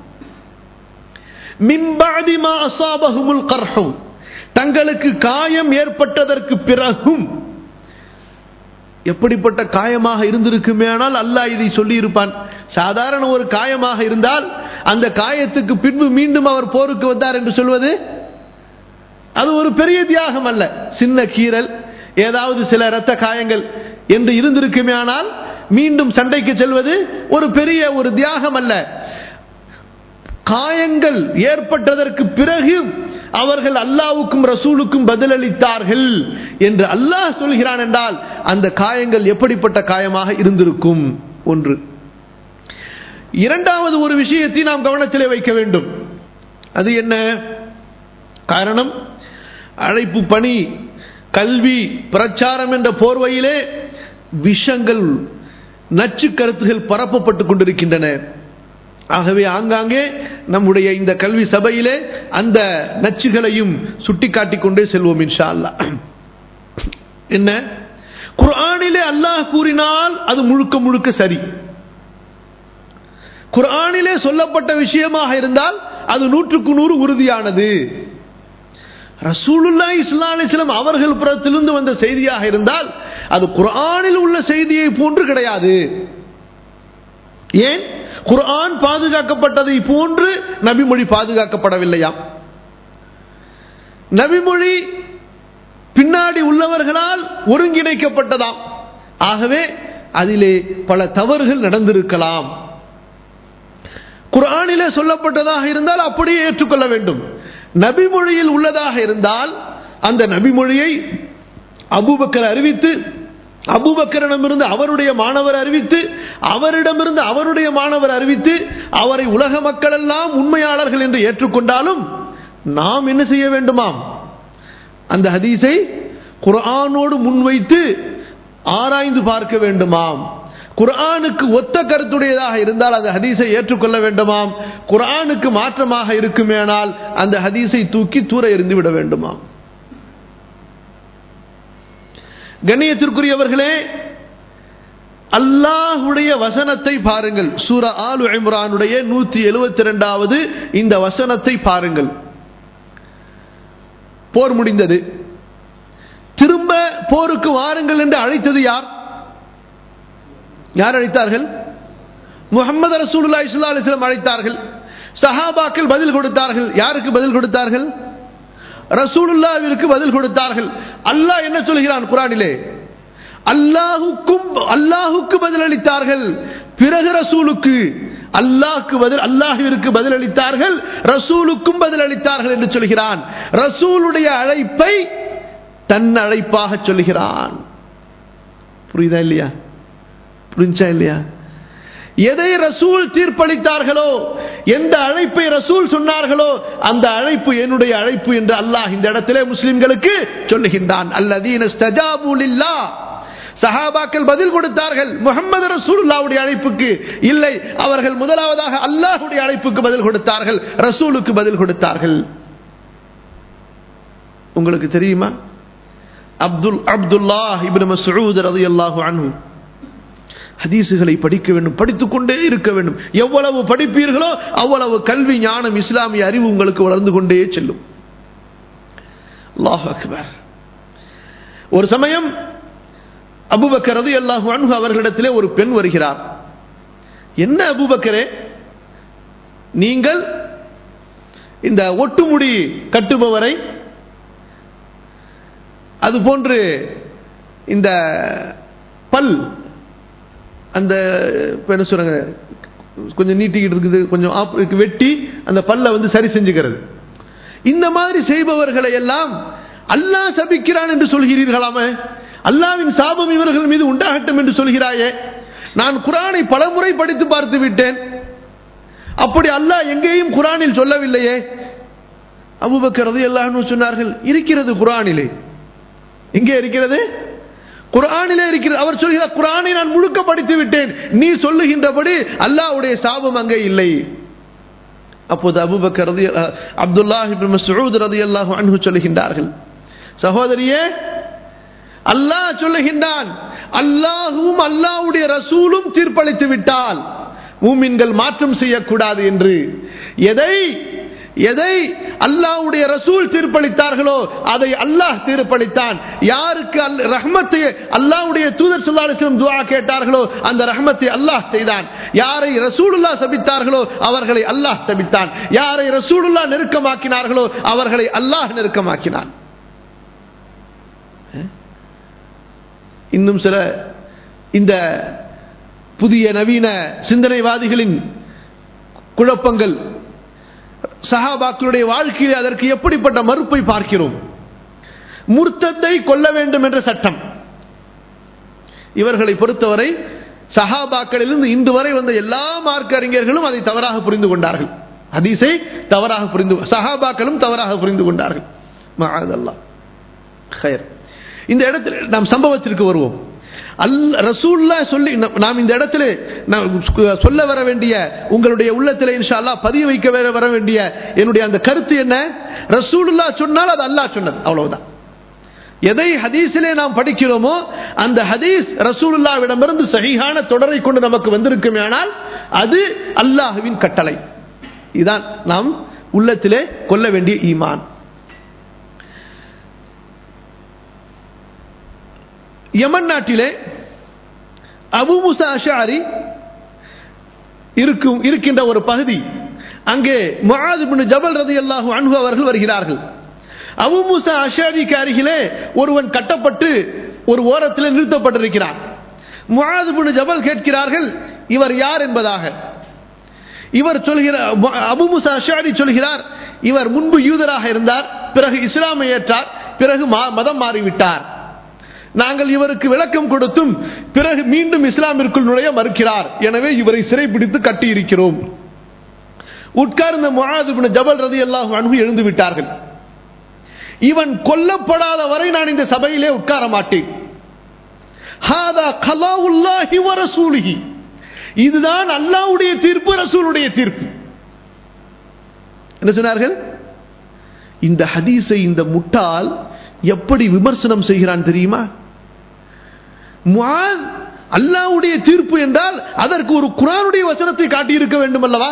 மிம்பாதிமா அசாபகுமுல் கர்ஹும் தங்களுக்கு காயம் ஏற்பட்டதற்கு பிறகும் எப்படிப்பட்ட காயமாக இருந்திருக்குமே ஆனால் அல்லாஹ் இதை சொல்லி இருப்பான் சாதாரண ஒரு காயமாக இருந்தால் அந்த காயத்துக்கு பின்பு மீண்டும் அவர் போருக்கு வந்தார் என்று சொல்வது அது ஒரு பெரிய தியாகம் அல்ல சின்ன கீறல் ஏதாவது சில இரத்த காயங்கள் என்று இருந்திருக்குமே ஆனால் மீண்டும் சண்டைக்கு செல்வது ஒரு பெரிய ஒரு தியாகம் அல்ல காயங்கள் ஏற்பட்டதற்கு பிறகு அவர்கள் அல்லாவுக்கும் ரசூலுக்கும் பதிலளித்தார்கள் என்று அல்லாஹ் சொல்கிறான் என்றால் அந்த காயங்கள் எப்படிப்பட்ட காயமாக இருந்திருக்கும் ஒன்று இரண்டாவது ஒரு விஷயத்தை நாம் கவனத்திலே வைக்க வேண்டும் அது என்ன காரணம் அழைப்பு பணி கல்வி பிரச்சாரம் என்ற போர்வையிலே விஷங்கள் நச்சு கருத்துகள் பரப்பப்பட்டுக் கொண்டிருக்கின்றன ஆகவே ஆங்காங்கே நம்முடைய இந்த கல்வி சபையிலே அந்த நச்சுகளையும் சுட்டிக்காட்டிக் கொண்டே செல்வோம் இன்ஷா அல்லா என்ன குர்ஆனிலே அல்லாஹ் கூறினால் அது முழுக்க முழுக்க சரி குர்ஆனிலே சொல்லப்பட்ட விஷயமாக இருந்தால் அது நூற்றுக்கு நூறு உறுதியானது ரசூலுல்லா இஸ்லா அலிஸ்லாம் அவர்கள் புறத்திலிருந்து வந்த செய்தியாக இருந்தால் அது குர்ஆனில் உள்ள செய்தியை போன்று கிடையாது ஏன் குர்ஆன் பாதுகாக்கப்பட்டதை போன்று நபிமொழி பாதுகாக்கப்படவில்லையாம் நபிமொழி பின்னாடி உள்ளவர்களால் ஒருங்கிணைக்கப்பட்டதாம் ஆகவே அதிலே பல தவறுகள் நடந்திருக்கலாம் குர்ஆனிலே சொல்லப்பட்டதாக இருந்தால் அப்படியே ஏற்றுக்கொள்ள வேண்டும் நபிமொழியில் உள்ளதாக இருந்தால் அந்த நபிமொழியை அபூபக்கர் அறிவித்து அபுபக்கரிடமிருந்து அவருடைய மாணவர் அறிவித்து அவரிடமிருந்து அவருடைய மாணவர் அறிவித்து அவரை உலக மக்கள் எல்லாம் உண்மையாளர்கள் என்று ஏற்றுக்கொண்டாலும் நாம் என்ன செய்ய வேண்டுமாம் அந்த ஹதீஸை குர்ஆனோடு முன்வைத்து ஆராய்ந்து பார்க்க வேண்டுமாம் குர்ஆனுக்கு ஒத்த கருத்துடையதாக இருந்தால் அந்த ஹதீஸை ஏற்றுக்கொள்ள வேண்டுமாம் குர்ஆனுக்கு மாற்றமாக இருக்குமேனால் அந்த ஹதீஸை தூக்கி தூர எறிந்து விட வேண்டுமாம் கண்ணியத்திற்குரியவர்களே அல்லாஹுடைய வசனத்தை பாருங்கள் சூர ஆலு இம்ரானுடைய நூத்தி எழுபத்தி இரண்டாவது இந்த வசனத்தை பாருங்கள் போர் முடிந்தது திரும்ப போருக்கு வாருங்கள் என்று அழைத்தது யார் யார் அழைத்தார்கள் முகமது ரசூலுல்லா இஸ்லா அலிஸ்லாம் அழைத்தார்கள் சஹாபாக்கள் பதில் கொடுத்தார்கள் யாருக்கு பதில் கொடுத்தார்கள் ரசூலுல்லாவிற்கு பதில் கொடுத்தார்கள் அல்லாஹ் என்ன சொல்கிறான் குரானிலே அல்லாஹுக்கும் அல்லாஹுக்கு பதில் அளித்தார்கள் பிறகு ரசூலுக்கு அல்லாஹ்க்கு பதில் அல்லாஹிற்கு பதில் அளித்தார்கள் ரசூலுக்கும் பதில் அளித்தார்கள் என்று சொல்கிறான் ரசூலுடைய அழைப்பை தன் அழைப்பாக சொல்கிறான் புரியுதா இல்லையா புரிஞ்சா இல்லையா எதை ரசூல் தீர்ப்பளித்தார்களோ எந்த அழைப்பை ரசூல் சொன்னார்களோ அந்த அழைப்பு என்னுடைய அழைப்பு என்று அல்லாஹ் இந்த இடத்திலே முஸ்லிம்களுக்கு சொல்லுகின்றான் அல்லதீன ஸ்தஜாபுலில்லா சஹாபாக்கள் பதில் கொடுத்தார்கள் முகமது ரசூலுல்லாவுடைய அழைப்புக்கு இல்லை அவர்கள் முதலாவதாக அல்லாஹுடைய அழைப்புக்கு பதில் கொடுத்தார்கள் ரசூலுக்கு பதில் கொடுத்தார்கள் உங்களுக்கு தெரியுமா அப்துல் அப்துல்லா இப்னு மஸ்ஊத் ரலியல்லாஹு அன்ஹு ஹதீசுகளை படிக்க வேண்டும் படித்துக் கொண்டே இருக்க வேண்டும் எவ்வளவு படிப்பீர்களோ அவ்வளவு கல்வி ஞானம் இஸ்லாமிய அறிவு உங்களுக்கு வளர்ந்து கொண்டே செல்லும் அல்லாஹ் அக்பர் ஒரு சமயம் அபுபக்கர் ரதி அல்லாஹு அன்ஹு அவர்களிடத்திலே ஒரு பெண் வருகிறார் என்ன அபுபக்கரே நீங்கள் இந்த ஒட்டுமுடி கட்டுபவரை அது போன்று இந்த பல் அந்த இப்ப என்ன சொல்றாங்க கொஞ்சம் நீட்டிக்கிட்டு இருக்குது கொஞ்சம் ஆப் வெட்டி அந்த பல்ல வந்து சரி செஞ்சுக்கிறது இந்த மாதிரி செய்பவர்களை எல்லாம் அல்லாஹ் சபிக்கிறான் என்று சொல்கிறீர்களாமே அல்லாவின் சாபம் இவர்கள் மீது உண்டாகட்டும் என்று சொல்கிறாயே நான் குரானை பலமுறை படித்து பார்த்து விட்டேன் அப்படி அல்லாஹ் எங்கேயும் குரானில் சொல்லவில்லையே அபுபக்கரது எல்லாம் சொன்னார்கள் இருக்கிறது குரானிலே எங்கே இருக்கிறது குரானிலே இருக்கிறது அவர் சொல்கிறார் குரானை நான் முழுக்க படித்து விட்டேன் நீ சொல்லுகின்றபடி அல்லாஹ்வுடைய சாபம் அங்கே இல்லை அப்போது அபுபக்கர் ரதி அப்துல்லாஹ் இப்னு மஸ்ஊத் ரலியல்லாஹு அன்ஹு சொல்லுகின்றார்கள் சகோதரியே அல்லாஹ் சொல்லுகின்றான் அல்லாஹும் அல்லாஹ்வுடைய ரசூலும் தீர்ப்பளித்து விட்டால் மூமின்கள் மாற்றம் செய்யக்கூடாது என்று எதை எதை அல்லாஹ்வுடைய ரசூல் தீர்ப்பளித்தார்களோ அதை அல்லாஹ் தீர்ப்பளித்தான் யாருக்கு ரஹ்மத்தை அல்லாஹ்வுடைய தூதர் ஸல்லல்லாஹு துஆ கேட்டார்களோ அந்த ரஹ்மத்தை அல்லாஹ் செய்தான் யாரை ரசூலுல்லாஹ் சபித்தார்களோ அவர்களை அல்லாஹ் சபித்தான் யாரை ரசூலுல்லாஹ் நெருக்கமாக்கினார்களோ அவர்களை அல்லாஹ் நெருக்கமாக்கினான் இன்னும் சில இந்த புதிய நவீன சிந்தனைவாதிகளின் குழப்பங்கள் சஹாபாக்களுடைய வாழ்க்கையில் அதற்கு எப்படிப்பட்ட மறுப்பை பார்க்கிறோம் முர்த்தத்தை கொல்ல வேண்டும் என்ற சட்டம் இவர்களை பொறுத்தவரை சஹாபாக்களிலிருந்து இன்று வரை வந்த எல்லா மார்க்க அறிஞர்களும் அதை தவறாக புரிந்து கொண்டார்கள் ஹதீஸை தவறாக புரிந்து சஹாபாக்களும் தவறாக புரிந்து கொண்டார்கள் மஆதல்லா ஹயர் இந்த இடத்தில் நாம் சம்பவத்திற்கு வருவோம் அல் ரசூல்லா சொல்லி நாம் இந்த இடத்துல சொல்ல வர வேண்டிய உங்களுடைய உள்ளத்தில் இன்ஷா அல்லாஹ் பதிய வைக்க வர வர வேண்டிய என்னுடைய அந்த கருத்து என்ன ரசூலுல்லா சொன்னால் அது அல்லாஹ் சொன்னது அவ்வளவுதான் எதை ஹதீஸிலே நாம் படிக்கிறோமோ அந்த ஹதீஸ் ரசூலுல்லாவிடமிருந்து சகிஹான தொடரை கொண்டு நமக்கு வந்திருக்குமே ஆனால் அது அல்லாஹுவின் கட்டளை இதுதான் நாம் உள்ளத்திலே கொள்ள வேண்டிய ஈமான் யமன் நாட்டிலே அபு முசா அஷாரி இருக்கும் இருக்கின்ற ஒரு பகுதி அங்கே முஆது ஜபல் ரதி அல்லாஹு அன்பு அவர்கள் வருகிறார்கள் அபு முசா அஷாரிக்கு அருகிலே ஒருவன் கட்டப்பட்டு ஒரு ஓரத்தில் நிறுத்தப்பட்டிருக்கிறார் முஆது ஜபல் கேட்கிறார்கள் இவர் யார் என்பதாக இவர் சொல்கிறார் அபு முசா அஷாரி சொல்கிறார் இவர் முன்பு யூதராக இருந்தார் பிறகு இஸ்லாமை ஏற்றார் பிறகு மதம் மாறிவிட்டார் நாங்கள் இவருக்கு விளக்கம் கொடுத்தும் பிறகு மீண்டும் இஸ்லாமிற்குள் நுழைய மறுக்கிறார் எனவே இவரை சிறைப்பிடித்து கட்டி இருக்கிறோம் உட்கார்ந்த முகாது ஜபல் ரதி அல்லாஹ் அன்பு எழுந்து விட்டார்கள் இவன் கொல்லப்படாத வரை நான் இந்த சபையிலே உட்கார மாட்டேன் இதுதான் அல்லாவுடைய தீர்ப்பு ரசூலுடைய தீர்ப்பு என்ன சொன்னார்கள் இந்த ஹதீஸை இந்த முட்டால் எப்படி விமர்சனம் செய்கிறான் தெரியுமா அல்லாவுடைய தீர்ப்பு என்றால் அதற்கு ஒரு குரானுடைய வசனத்தை காட்டியிருக்க வேண்டும் அல்லவா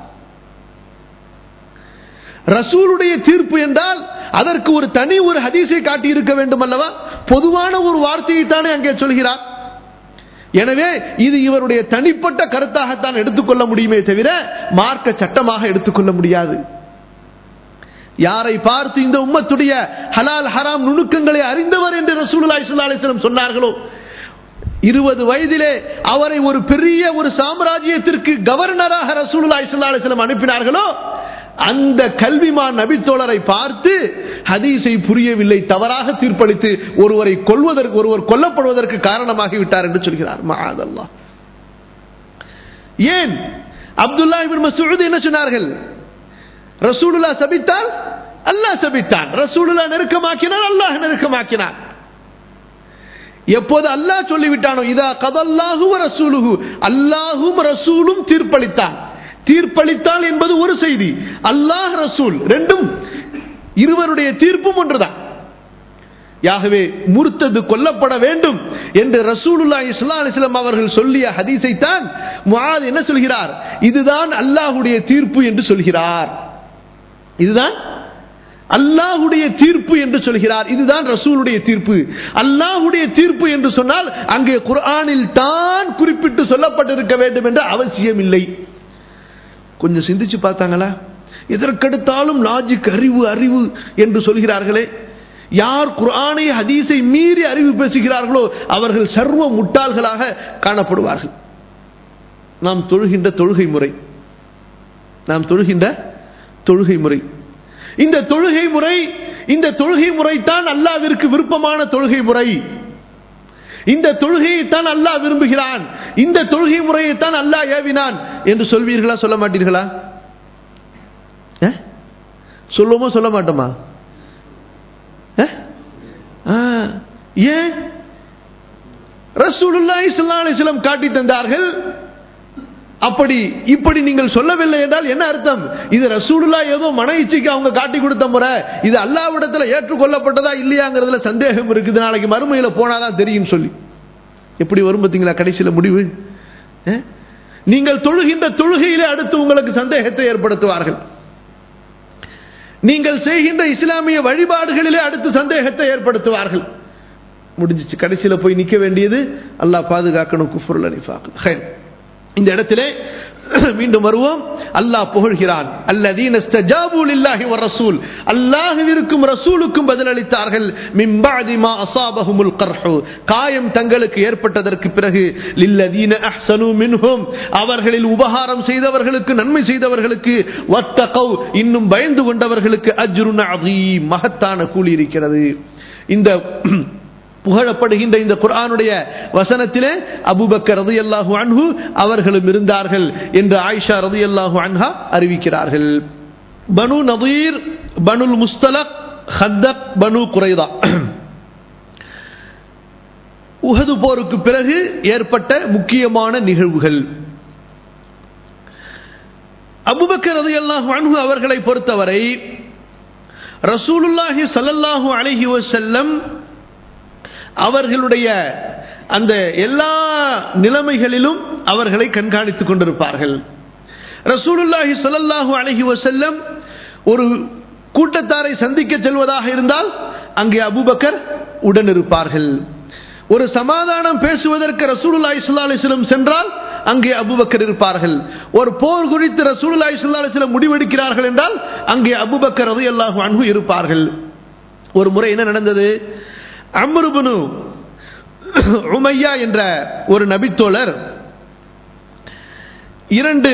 ரசூலுடைய தீர்ப்பு என்றால் அதற்கு ஒரு தனி ஒரு ஹதீஸை காட்டியிருக்க வேண்டும் அல்லவா பொதுவான ஒரு வார்த்தையை தானே அங்கே சொல்கிறார் எனவே இது இவருடைய தனிப்பட்ட கருத்தாகத்தான் எடுத்துக்கொள்ள முடியுமே தவிர மார்க்க சட்டமாக எடுத்துக்கொள்ள முடியாது யாரை பார்த்து இந்த உம்மத்துடைய ஹலால் ஹராம் நுணுக்கங்களை அறிந்தவர் என்று ரசூலுல்லாஹி ஸல்லல்லாஹு அலைஹி வஸல்லம் சொன்னார்களோ இருபது வயதிலே அவரை ஒரு பெரிய ஒரு சாம்ராஜ்யத்திற்கு கவர்னராக ரசூலுல்லாஹி ஸல்லல்லாஹு அலைஹி வஸல்லம் அனுப்பினார்களோ அந்த கல்விமான் நபித்தோழரை பார்த்து ஹதீஸை புரியவில்லை தவறாக தீர்ப்பளித்து ஒருவரை கொள்வதற்கு ஒருவர் கொல்லப்படுவதற்கு காரணமாகி விட்டார் என்று சொல்கிறார் மகாதல்லா ஏன் அப்துல்லா இபின் மசூத் என்ன சொன்னார்கள் ரசூலுல்லா சபித்தால் அல்லாஹ் சபித்தான் ரசூலுல்லா நெருக்கமாக்கினார் அல்லாஹ் நெருக்கமாக்கினார் எப்போது அல்லாஹ் சொல்லிவிட்டானோ இதா கதல்லாஹு ரசூலுஹு அல்லாஹும் ரசூலும் தீர்ப்பளித்தான் தீர்ப்பளித்தால் என்பது ஒரு செய்தி அல்லாஹ் ரசூல் ரெண்டும் இருவருடைய தீர்ப்பும் ஒன்றுதான் யாகவே முர்த்தது கொல்லப்பட வேண்டும் என்று ரசூலுல்லா இஸ்லா அலிஸ்லாம் அவர்கள் சொல்லிய ஹதீஸை தான் முஆத் என்ன சொல்கிறார் இதுதான் அல்லாஹுடைய தீர்ப்பு என்று சொல்கிறார் இதுதான் அல்லாஹுடைய தீர்ப்பு என்று சொல்கிறார் இதுதான் ரசூலுடைய தீர்ப்பு அல்லாஹுடைய தீர்ப்பு என்று சொன்னால் அங்கே குர்ஆனில் தான் குறிப்பிட்டு சொல்லப்பட்டிருக்க வேண்டும் என்ற அவசியம் இல்லை கொஞ்சம் சிந்திச்சு பார்த்தாங்களா எதற்கெடுத்தாலும் லாஜிக் அறிவு அறிவு என்று சொல்கிறார்களே யார் குர்ஆனை ஹதீஸை மீறி அறிவு பேசுகிறார்களோ அவர்கள் சர்வ முட்டாள்களாக காணப்படுவார்கள் நாம் தொழுகின்ற தொழுகை முறை நாம் தொழுகின்ற தொழுகை முறை இந்த தொழுகை முறை இந்த தொழுகை முறைத்தான் அல்லாவிற்கு விருப்பமான தொழுகை முறை இந்த தொழுகையைத்தான் அல்லாஹ் விரும்புகிறான் இந்த தொழுகை முறையைத்தான் அல்லாஹ் ஏவினான் என்று சொல்வீர்களா சொல்ல மாட்டீர்களா சொல்லுவோமோ சொல்ல மாட்டோமா ஏன் ரசூலுல்லாஹி ஸல்லல்லாஹு அலைஹி வஸல்லம் காட்டி தந்தார்கள் அப்படி இப்படி நீங்கள் சொல்லவில்லை என்றால் என்ன அர்த்தம் இது ரசூலுல்லா ஏதோ மன இச்சைக்கு அவங்க காட்டி கொடுத்த முறை இது அல்லாவிடத்தில் ஏற்றுக்கொள்ளப்பட்டதா இல்லையாங்கிறதுல சந்தேகம் இருக்குது நாளைக்கு மறுமையில போனாதான் தெரியும் சொல்லி எப்படி வரும் பார்த்தீங்களா கடைசியில் முடிவு நீங்கள் தொழுகின்ற தொழுகையிலே அடுத்து உங்களுக்கு சந்தேகத்தை ஏற்படுத்துவார்கள் நீங்கள் செய்கின்ற இஸ்லாமிய வழிபாடுகளிலே அடுத்து சந்தேகத்தை ஏற்படுத்துவார்கள் முடிஞ்சிச்சு கடைசியில் போய் நிற்க வேண்டியது அல்லாஹ் பாதுகாக்கணும் குஃபுருல் அனிஃபாக் இந்த இடத்திலே மீண்டும் வருவோம் அல்லாஹ் புகழ்கிறான் அல்லதீன ஸ்தஜாபு லில்லாஹி வ ரசூல் அல்லாஹ்விற்கும் ரசூலுக்கும் பதிலளித்தார்கள் மின் பஅதி மா அஸாபஹுமுல் கர்ஹு காயம் தங்களுக்கு ஏற்பட்டதற்கு பிறகு லில்லதீன அஹ்ஸனு மின்ஹும் அவர்களில் உபகாரம் செய்தவர்களுக்கு நன்மை செய்தவர்களுக்கு வத்தகவ் இன்னும் பயந்து கொண்டவர்களுக்கு அஜ்ருன் அதீம் மகத்தான கூலி இருக்கிறது இந்த புகழப்படுகின்ற இந்த குர்ஆனுடைய வசனத்திலே அபுபக்கர் ரதி அல்லாஹு அன்ஹு அவர்களும் இருந்தார்கள் என்று ஆயிஷா ரதி அல்லாஹு அன்ஹா அறிவிக்கிறார்கள் பனு நதீர் பனுல் முஸ்தலக் ஹத்தக் பனு குறைதா உஹது போருக்கு பிறகு ஏற்பட்ட முக்கியமான நிகழ்வுகள் அபுபக்கர் ரதி அல்லாஹு அன்ஹு அவர்களை பொறுத்தவரை ரசூலுல்லாஹி சல்லல்லாஹு அலைஹி வஸல்லம் அவர்களுடைய அந்த எல்லா நிலைமைகளிலும் அவர்களை கண்காணித்துக் கொண்டிருப்பார்கள் ரசூலுல்லாஹி சொல்லல்லாஹு அலஹி வசல்லம் ஒரு கூட்டத்தாரை சந்திக்க செல்வதாக இருந்தால் அங்கே அபுபக்கர் உடன் இருப்பார்கள் ஒரு சமாதானம் பேசுவதற்கு ரசூலுல்லாஹி ஸல்லல்லாஹு அலைஹி வஸல்லம் சென்றால் அங்கே அபுபக்கர் இருப்பார்கள் ஒரு போர் குறித்து ரசூலுல்லாஹி ஸல்லல்லாஹு அலைஹி வஸல்லம் முடிவெடுக்கிறார்கள் என்றால் அங்கே அபுபக்கர் ரலியல்லாஹு அன்ஹு இருப்பார்கள் ஒரு முறை என்ன நடந்தது அம்ருபனு உமையா என்ற ஒரு நபித்தோழர் இரண்டு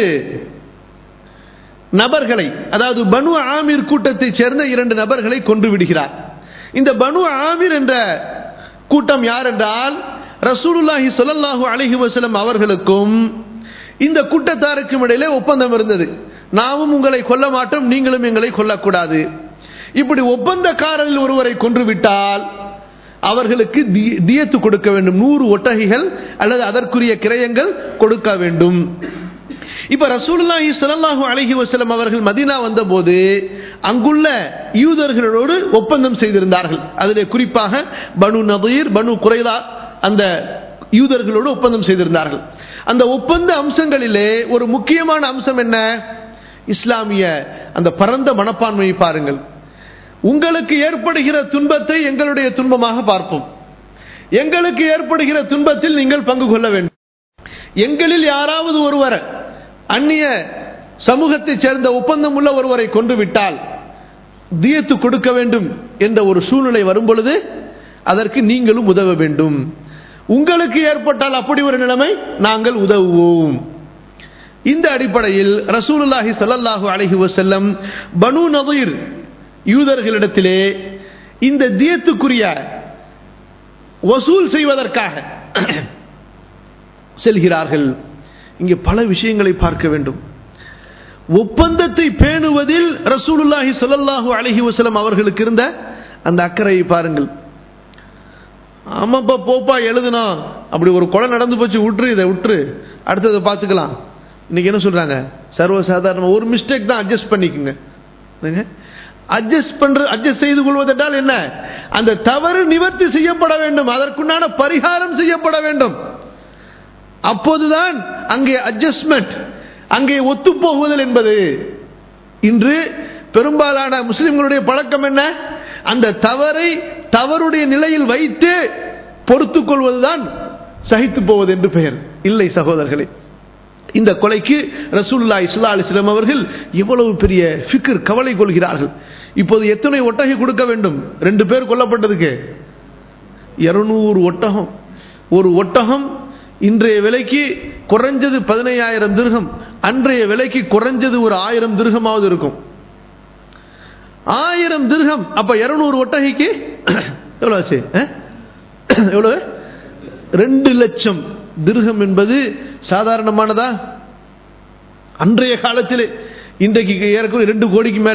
நபர்களை அதாவது பனு ஆமீர் கூட்டத்தைச் சேர்ந்த இரண்டு நபர்களை கொன்று விடுகிறார் இந்த பனு ஆமீர் என்ற கூட்டம் யார் என்றால் ரசூலுல்லாஹி சொல்லல்லாஹு அலஹி வசலம் அவர்களுக்கும் இந்த கூட்டத்தாருக்கும் இடையிலே ஒப்பந்தம் இருந்தது நாமும் உங்களை கொல்ல மாட்டோம் நீங்களும் எங்களை கொல்லக்கூடாது இப்படி ஒப்பந்தக்காரரில் ஒருவரை கொன்று விட்டால் அவர்களுக்கு தியத்து கொடுக்க வேண்டும் நூறு ஒட்டகைகள் அல்லது அதற்குரிய கிரயங்கள் கொடுக்க வேண்டும் இப்ப ரசூலுல்லாஹி ஸல்லல்லாஹு அலைஹி வஸல்லம் அவர்கள் மதீனா வந்தபோது அங்குள்ள யூதர்களோடு ஒப்பந்தம் செய்திருந்தார்கள் அதிலே குறிப்பாக பனு நதீர் பனு குறைதா அந்த யூதர்களோடு ஒப்பந்தம் செய்திருந்தார்கள் அந்த ஒப்பந்த அம்சங்களிலே ஒரு முக்கியமான அம்சம் என்ன இஸ்லாமிய அந்த பரந்த மனப்பான்மையை பாருங்கள் உங்களுக்கு ஏற்படுகிற துன்பத்தை எங்களுடைய துன்பமாக பார்ப்போம் எங்களுக்கு ஏற்படுகிற துன்பத்தில் நீங்கள் பங்கு கொள்ள வேண்டும் எங்களில் யாராவது ஒருவர் அந்நிய சமூகத்தைச் சேர்ந்த ஒப்பந்தம் உள்ள ஒருவரை கொண்டு விட்டால் தியத்து கொடுக்க வேண்டும் என்ற ஒரு சூழ்நிலை வரும் பொழுது அதற்கு நீங்களும் உதவ வேண்டும் உங்களுக்கு ஏற்பட்டால் அப்படி ஒரு நிலைமை நாங்கள் உதவுவோம் இந்த அடிப்படையில் ரசூலுல்லாஹி ஸல்லல்லாஹு அலைஹி வஸல்லம் பனு நதீர் யூதர்களிடத்திலே இந்த தியத்துக்குரிய வசூல் செய்வதற்காக செல்கிறார்கள் இங்கே பல விஷயங்களை பார்க்க வேண்டும் ஒப்பந்தத்தை பேணுவதில் ரசூலுல்லாஹி ஸல்லல்லாஹு அலைஹி வஸல்லம் அவர்களுக்கு இருந்த அந்த அக்கறையை பாருங்கள் ஆமாப்பா போப்பா எழுதுனா அப்படி ஒரு கொலை நடந்து போச்சு விட்டுரு இதை விட்டுரு அடுத்ததை பார்த்துக்கலாம் இன்னைக்கு என்ன சொல்றாங்க சர்வசாதாரண ஒரு மிஸ்டேக் தான் அட்ஜஸ்ட் பண்ணிக்கோங்க அட்ஜஸ்ட் பண்ற அட்ஜஸ்ட் செய்து கொள்வதென்றால் என்ன அந்த தவறு நிவர்த்தி செய்யப்பட வேண்டும் அதற்குண்டான பரிகாரம் செய்யப்பட வேண்டும் அப்போதுதான் அங்கே அட்ஜஸ்ட்மெண்ட் அங்கே ஒத்துப்போகுதல் என்பது இன்று பெரும்பாலான முஸ்லிம்களுடைய பழக்கம் என்ன அந்த தவறை தவறுடைய நிலையில் வைத்து பொறுத்துக் கொள்வதுதான் சகித்து போவது என்று பெயர் இல்லை சகோதரர்களே இந்த கொலைக்கு ரசூல்லா இஸ்லா அலிஸ்லாம் அவர்கள் எவ்வளவு பெரிய ஃபிக்கர் கவலை கொள்கிறார்கள் இப்போது எத்தனை ஒட்டகை கொடுக்க வேண்டும் ரெண்டு பேர் கொல்லப்பட்டதுக்கு இருநூறு ஒட்டகம் ஒரு ஒட்டகம் இன்றைய விலைக்கு குறைஞ்சது பதினையாயிரம் திருகம் அன்றைய விலைக்கு குறைஞ்சது ஒரு ஆயிரம் திருகமாவது இருக்கும் ஆயிரம் திருகம் அப்ப இருநூறு ஒட்டகைக்கு எவ்வளவு ஆச்சு எவ்வளவு ரெண்டு லட்சம் திருகம் என்பது சாதாரணமானதா அன்றைய காலத்தில் இன்றைக்கு ஏறக்குறைய ரெண்டு கோடிக்கு மேல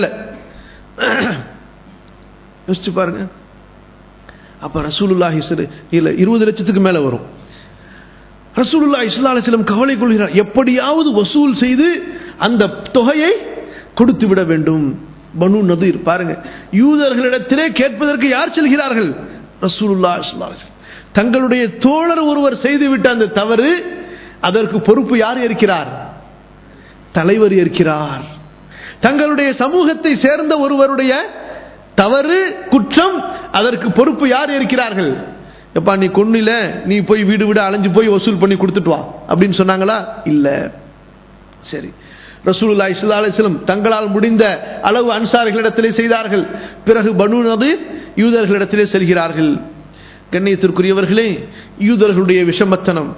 யோசிச்சு பாருங்க அப்ப ரசூலுல்லாஹி இல்ல இருபது லட்சத்துக்கு மேல வரும் ரசூலுல்லா இஸ்லா அலிஸ்லம் கவலை கொள்கிறார் எப்படியாவது வசூல் செய்து அந்த தொகையை கொடுத்து விட வேண்டும் பனு நதீர் பாருங்க யூதர்களிடத்திலே கேட்பதற்கு யார் செல்கிறார்கள் ரசூலுல்லா இஸ்லா தங்களுடைய தோழர் ஒருவர் செய்துவிட்ட அந்த தவறு அதற்கு பொறுப்பு யார் இருக்கிறார் தலைவர் இருக்கிறார் தங்களுடைய சமூகத்தை சேர்ந்த ஒருவருடைய தவறு குற்றம் அதற்கு பொறுப்பு யார் இருக்கிறார்கள் எப்பா நீ கொன்னில நீ போய் வீடு வீடு அலைஞ்சு போய் வசூல் பண்ணி கொடுத்துட்டு வா அப்படின்னு சொன்னாங்களா இல்ல சரி ரசூலுல்லா இஸ்லா அலிஸ்லம் தங்களால் முடிந்த அளவு அன்சாரிகளிடத்திலே செய்தார்கள் பிறகு பனு நது யூதர்களிடத்திலே செல்கிறார்கள் கண்ணியத்திற்குரியவர்களே யூதர்களுடைய விஷமத்தனம்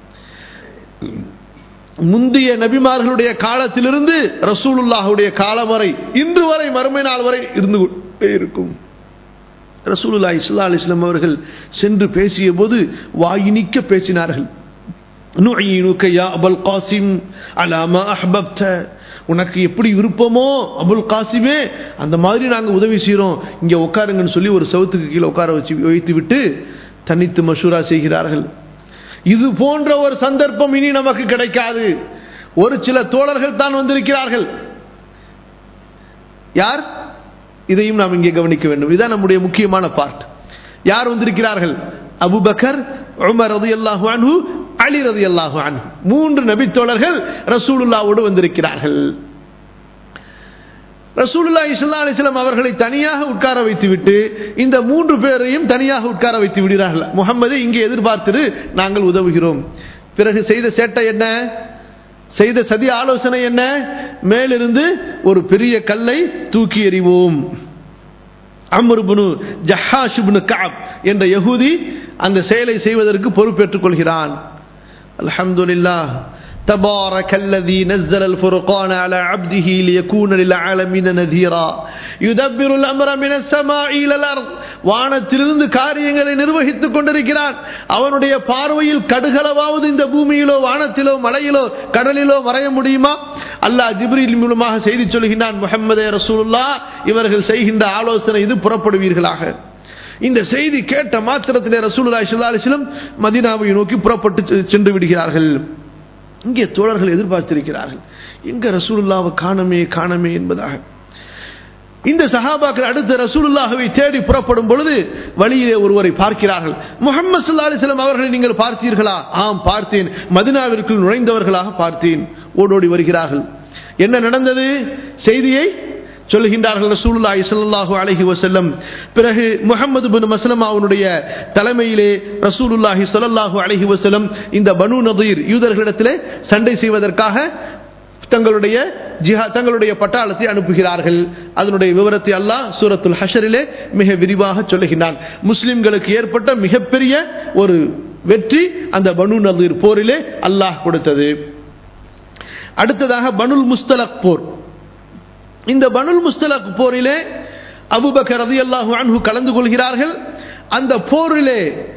முந்தைய நபிமார்களுடைய காலத்திலிருந்து ரசூலுல்லாஹுடைய காலம் வரை இன்று வரை மறுமை நாள் வரை இருந்து கொண்டே இருக்கும் ரசூலுல்லா இஸ்லா அலிஸ்லாம் அவர்கள் சென்று பேசிய போது வாயினிக்க பேசினார்கள் அபுல் காசிம் அலாமா அஹ்பப்த உனக்கு எப்படி விருப்பமோ அபுல் காசிமே அந்த மாதிரி நாங்கள் உதவி செய்கிறோம் இங்கே உட்காருங்கன்னு சொல்லி ஒரு சவுத்துக்கு கீழே உட்கார வச்சு வைத்து விட்டு தனித்து மஷூரா செய்கிறார்கள் இது போன்ற ஒரு சந்தர்ப்பம் இனி நமக்கு கிடைக்காது ஒரு சில தோழர்கள் தான் வந்திருக்கிறார்கள் யார் இதையும் நாம் இங்கே கவனிக்க வேண்டும் இதுதான் நம்முடைய முக்கியமான பார்ட் யார் வந்திருக்கிறார்கள் அபுபக்கர் உமர் ரதி அல்லாஹு அன்ஹு அலி ரதி அல்லாஹு அன்ஹு மூன்று நபித்தோழர்கள் ரசூலுல்லாவோடு வந்திருக்கிறார்கள் ரசூலுல்லா இஸ்லா அலிஸ்லாம் அவர்களை தனியாக உட்கார வைத்துவிட்டு இந்த மூன்று பேரையும் தனியாக உட்கார வைத்து விடுகிறார்கள் முகம்மதை இங்கே எதிர்பார்த்து நாங்கள் உதவுகிறோம் பிறகு செய்த சேட்டை என்ன செய்த சதி ஆலோசனை என்ன மேலிருந்து ஒரு பெரிய கல்லை தூக்கி எறிவோம் அம்ருபுனு ஜஹாஷுபுனு காப் என்ற யகுதி அந்த செயலை செய்வதற்கு பொறுப்பேற்றுக் கொள்கிறான் அல்ஹம்துலில்லா تبارك الذي نزل الفرقان على عبده ليكون للعالمين نذيرا يدبر الامر من السماء الى الارض வானத்திலிருந்து காரியங்களை நிர்வகித்துக் கொண்டிருக்கிறான் அவனுடைய பார்வையில் கடுகளவாவது இந்த பூமியிலோ வானத்திலோ மலையிலோ கடலிலோ மறைய முடியுமா அல்லாஹ் ஜிப்ரீல் மூலமாக செய்தி சொல்கிறான் முகமது ரசூலுல்லா இவர்கள் செய்கின்ற ஆலோசனை இது புறப்படுவீர்களாக இந்த செய்தி கேட்ட மாத்திரத்திலே ரசூலுல்லா அலிஸ்லாம் மதினாவை நோக்கி புறப்பட்டு சென்று விடுகிறார்கள் இங்கே தோழர்கள் எதிர்பார்த்திருக்கிறார்கள் எங்க ரசூலுல்லாவை காணமே காணமே என்பதாக இந்த சஹாபாக்கள் அடுத்த ரசூலுல்லாஹவை தேடி புறப்படும் பொழுது வழியிலே ஒருவரை பார்க்கிறார்கள் முகமது சல்லா அலிஸ்லாம் அவர்களை நீங்கள் பார்த்தீர்களா ஆம் பார்த்தேன் மதினாவிற்குள் நுழைந்தவர்களாக பார்த்தேன் ஓடோடி வருகிறார்கள் என்ன நடந்தது செய்தியை சொல்லுகின்றார்கள் ரசூலுல்லாஹி ஸல்லல்லாஹு அலைஹி வஸல்லம் பிறகு முஹம்மது பின் மஸ்லமாவுடைய தலைமையிலே ரசூலுல்லாஹி ஸல்லல்லாஹு அலைஹி வஸல்லம் இந்த பனு நதீர் யூதர்களிடத்திலே சண்டை செய்வதற்காக தங்களுடைய ஜிஹா தங்களுடைய பட்டாளத்தை அனுப்புகிறார்கள் அதனுடைய விவரத்தை அல்லாஹ் சூரத்துல் ஹஷரிலே மிக விரிவாக சொல்லுகின்றான் முஸ்லிம்களுக்கு ஏற்பட்ட மிகப்பெரிய ஒரு வெற்றி அந்த பனு நதீர் போரிலே அல்லாஹ் கொடுத்தது அடுத்ததாக பனுல் முஸ்தலக் போர் இந்த பனுல் முஸ்தலக் போரிலே அபுபக்கர் ரதி அல்லாஹு அன்ஹு கலந்து கொள்கிறார்கள் அந்த போரிலே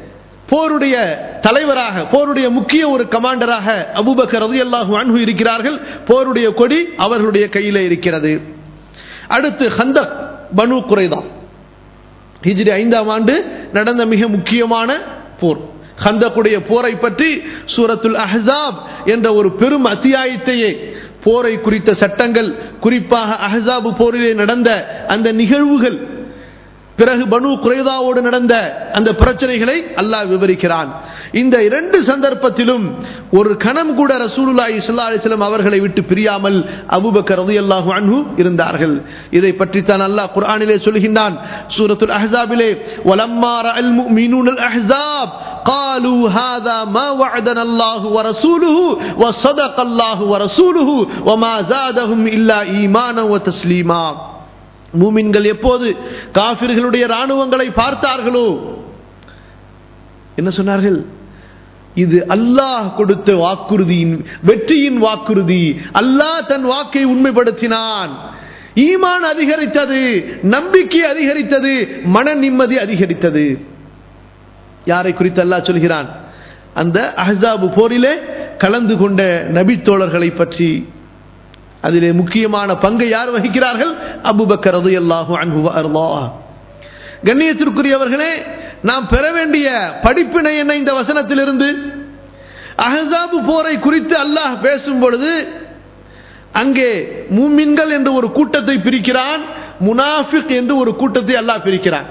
போருடைய தலைவராக போருடைய முக்கிய ஒரு கமாண்டராக அபூபக்கர் ரலியல்லாஹு அன்ஹு இருக்கிறார்கள் போருடைய கொடி அவர்களுடைய கையிலே இருக்கிறது அடுத்து ஹந்தக் பனு குறைதா ஹிஜ்ரி ஐந்தாம் ஆண்டு நடந்த மிக முக்கியமான போர் ஹந்தக்குடைய போரை பற்றி சூரத்துல் அஹ்ஸாப் என்ற ஒரு பெரும் அத்தியாயத்தையே போரை குறித்த சட்டங்கள் குறிப்பாக அஹ்ஸாப் போரிலே நடந்த அந்த நிகழ்வுகள் பிறகு பனு குறைதாவோடு நடந்த அந்த பிரச்சனைகளை அல்லாஹ் விவரிக்கிறான் இந்த இரண்டு சந்தர்ப்பத்திலும் ஒரு கணம் கூட ரசூலுல்லாஹி ஸல்லல்லாஹு அலைஹி வஸல்லம் அவர்களை விட்டு பிரியாமல் அபூபக்கர் ரலியல்லாஹு அன்ஹு இருந்தார்கள் இதை பற்றி தான் அல்லாஹ் குர்ஆனிலே சொல்கின்றான் சூரத்துல் அஹ்ஸாபிலே வலம்மா ரஅல் முஃமினூனல் அஹ்ஸாப் قالوا هذا ما وعدنا الله ورسوله وصدق الله ورسوله وما زادهم إلا إيمانا وتسليما மூமின்கள் எப்போது காபிர்களுடைய ராணுவங்களை பார்த்தார்களோ என்ன சொன்னார்கள் இது அல்லாஹ் கொடுத்த வாக்குறுதியின் வெற்றியின் வாக்குறுதி அல்லாஹ் தன் வாக்கை உண்மைப்படுத்தினான் ஈமான் அதிகரித்தது நம்பிக்கை அதிகரித்தது மன நிம்மதி அதிகரித்தது யாரை குறித்து அல்லாஹ் சொல்கிறான் அந்த அஹ்ஸாபு போரிலே கலந்து கொண்ட நபித்தோழர்களை பற்றி அதிலே முக்கியமான பங்கை யார் வகிக்கிறார்கள் அபுபக்கர் ரலியல்லாஹு அன்ஹு அல்லாஹ் கண்ணியத்திற்குரியவர்களே நாம் பெற வேண்டிய படிப்பினை என்ன இந்த வசனத்திலிருந்து அஹசாபு போரை குறித்து அல்லாஹ் பேசும் பொழுது அங்கே மூமின்கள் என்று ஒரு கூட்டத்தை பிரிக்கிறான் முனாஃபிக் என்று ஒரு கூட்டத்தை அல்லாஹ் பிரிக்கிறான்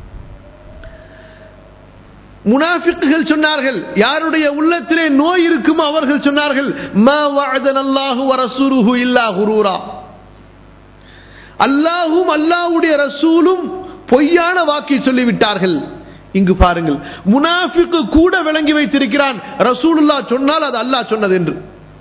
முனாஃபிக்குகள் சொன்னார்கள் யாருடைய உள்ளத்திலே நோய் இருக்குமோ அவர்கள் சொன்னார்கள் மா வஅதனல்லாஹு வ ரசூலுஹு இல்லா குரூரா அல்லாஹும் அல்லாஹ்வுடைய ரசூலும் பொய்யான வாக்கை சொல்லிவிட்டார்கள் இங்கு பாருங்கள் முனாஃபிக்கு கூட விளங்கி வைத்திருக்கிறான் ரசூலுல்லா சொன்னால் அது அல்லாஹ் சொன்னது என்று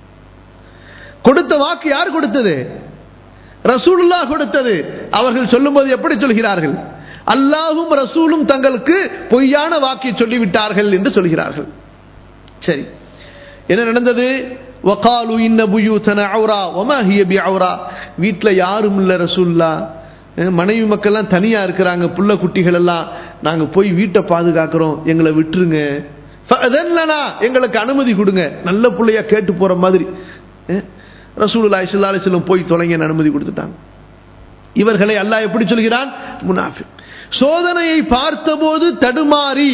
கொடுத்த வாக்கு யார் கொடுத்தது ரசூலுல்லா கொடுத்தது அவர்கள் சொல்லும்போது எப்படி சொல்கிறார்கள் அல்லாஹும் ரசூலும் தங்களுக்கு பொய்யான வாக்கை சொல்லிவிட்டார்கள் என்று சொல்கிறார்கள் சரி என்ன நடந்தது வகாலு இன்ன புயூத்தன அவுரா ஒமா ஹிய பி அவுரா வீட்டில் யாரும் இல்லை ரசூல்லா மனைவி மக்கள்லாம் தனியா இருக்கிறாங்க புள்ள குட்டிகள் எல்லாம் நாங்க போய் வீட்டை பாதுகாக்கிறோம் எங்களை விட்டுருங்க எங்களுக்கு அனுமதி கொடுங்க நல்ல பிள்ளையா கேட்டு போற மாதிரி ரசூலுல்லாஹி ஸல்லல்லாஹு அலைஹி வஸல்லம் போய் தொலைங்க அனுமதி கொடுத்துட்டாங்க இவர்களை அல்லாஹ் எப்படி சொல்கிறான் முனாஃபிக் சோதனையை பார்த்தபோது தடுமாறி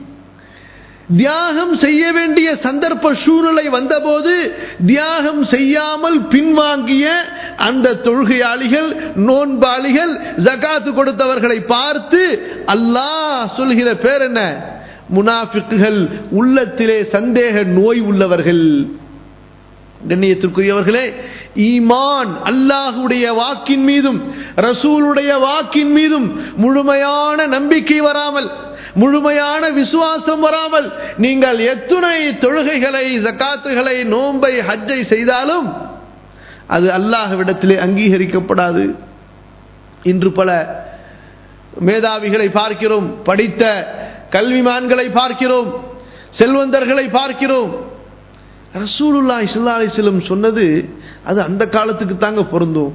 தியாகம் செய்ய வேண்டிய சந்தர்ப்ப சூழ்நிலை வந்தபோது தியாகம் செய்யாமல் பின்வாங்கிய அந்த தொழுகையாளிகள் நோன்பாளிகள் ஜகாத்து கொடுத்தவர்களை பார்த்து அல்லாஹ் சொல்கிற பேர் என்ன முனாஃபிக்குகள் உள்ளத்திலே சந்தேக நோய் உள்ளவர்கள் கண்ணியத்திற்குரியவர்களே ஈமான் அல்லாஹுடைய வாக்கின் மீதும் ரசூலுடைய வாக்கின் மீதும் முழுமையான நம்பிக்கை வராமல் முழுமையான விசுவாசம் வராமல் நீங்கள் எத்துணை தொழுகைகளை ஜக்காத்துகளை நோன்பை ஹஜ்ஜை செய்தாலும் அது அல்லாஹ்விடத்திலே அங்கீகரிக்கப்படாது இன்று பல மேதாவிகளை பார்க்கிறோம் படித்த கல்விமான்களை பார்க்கிறோம் செல்வந்தர்களை பார்க்கிறோம் ரசூலுல்லா இஸ்லா அலிஸ்லம் சொன்னது அது அந்த காலத்துக்கு தாங்க பொருந்தும்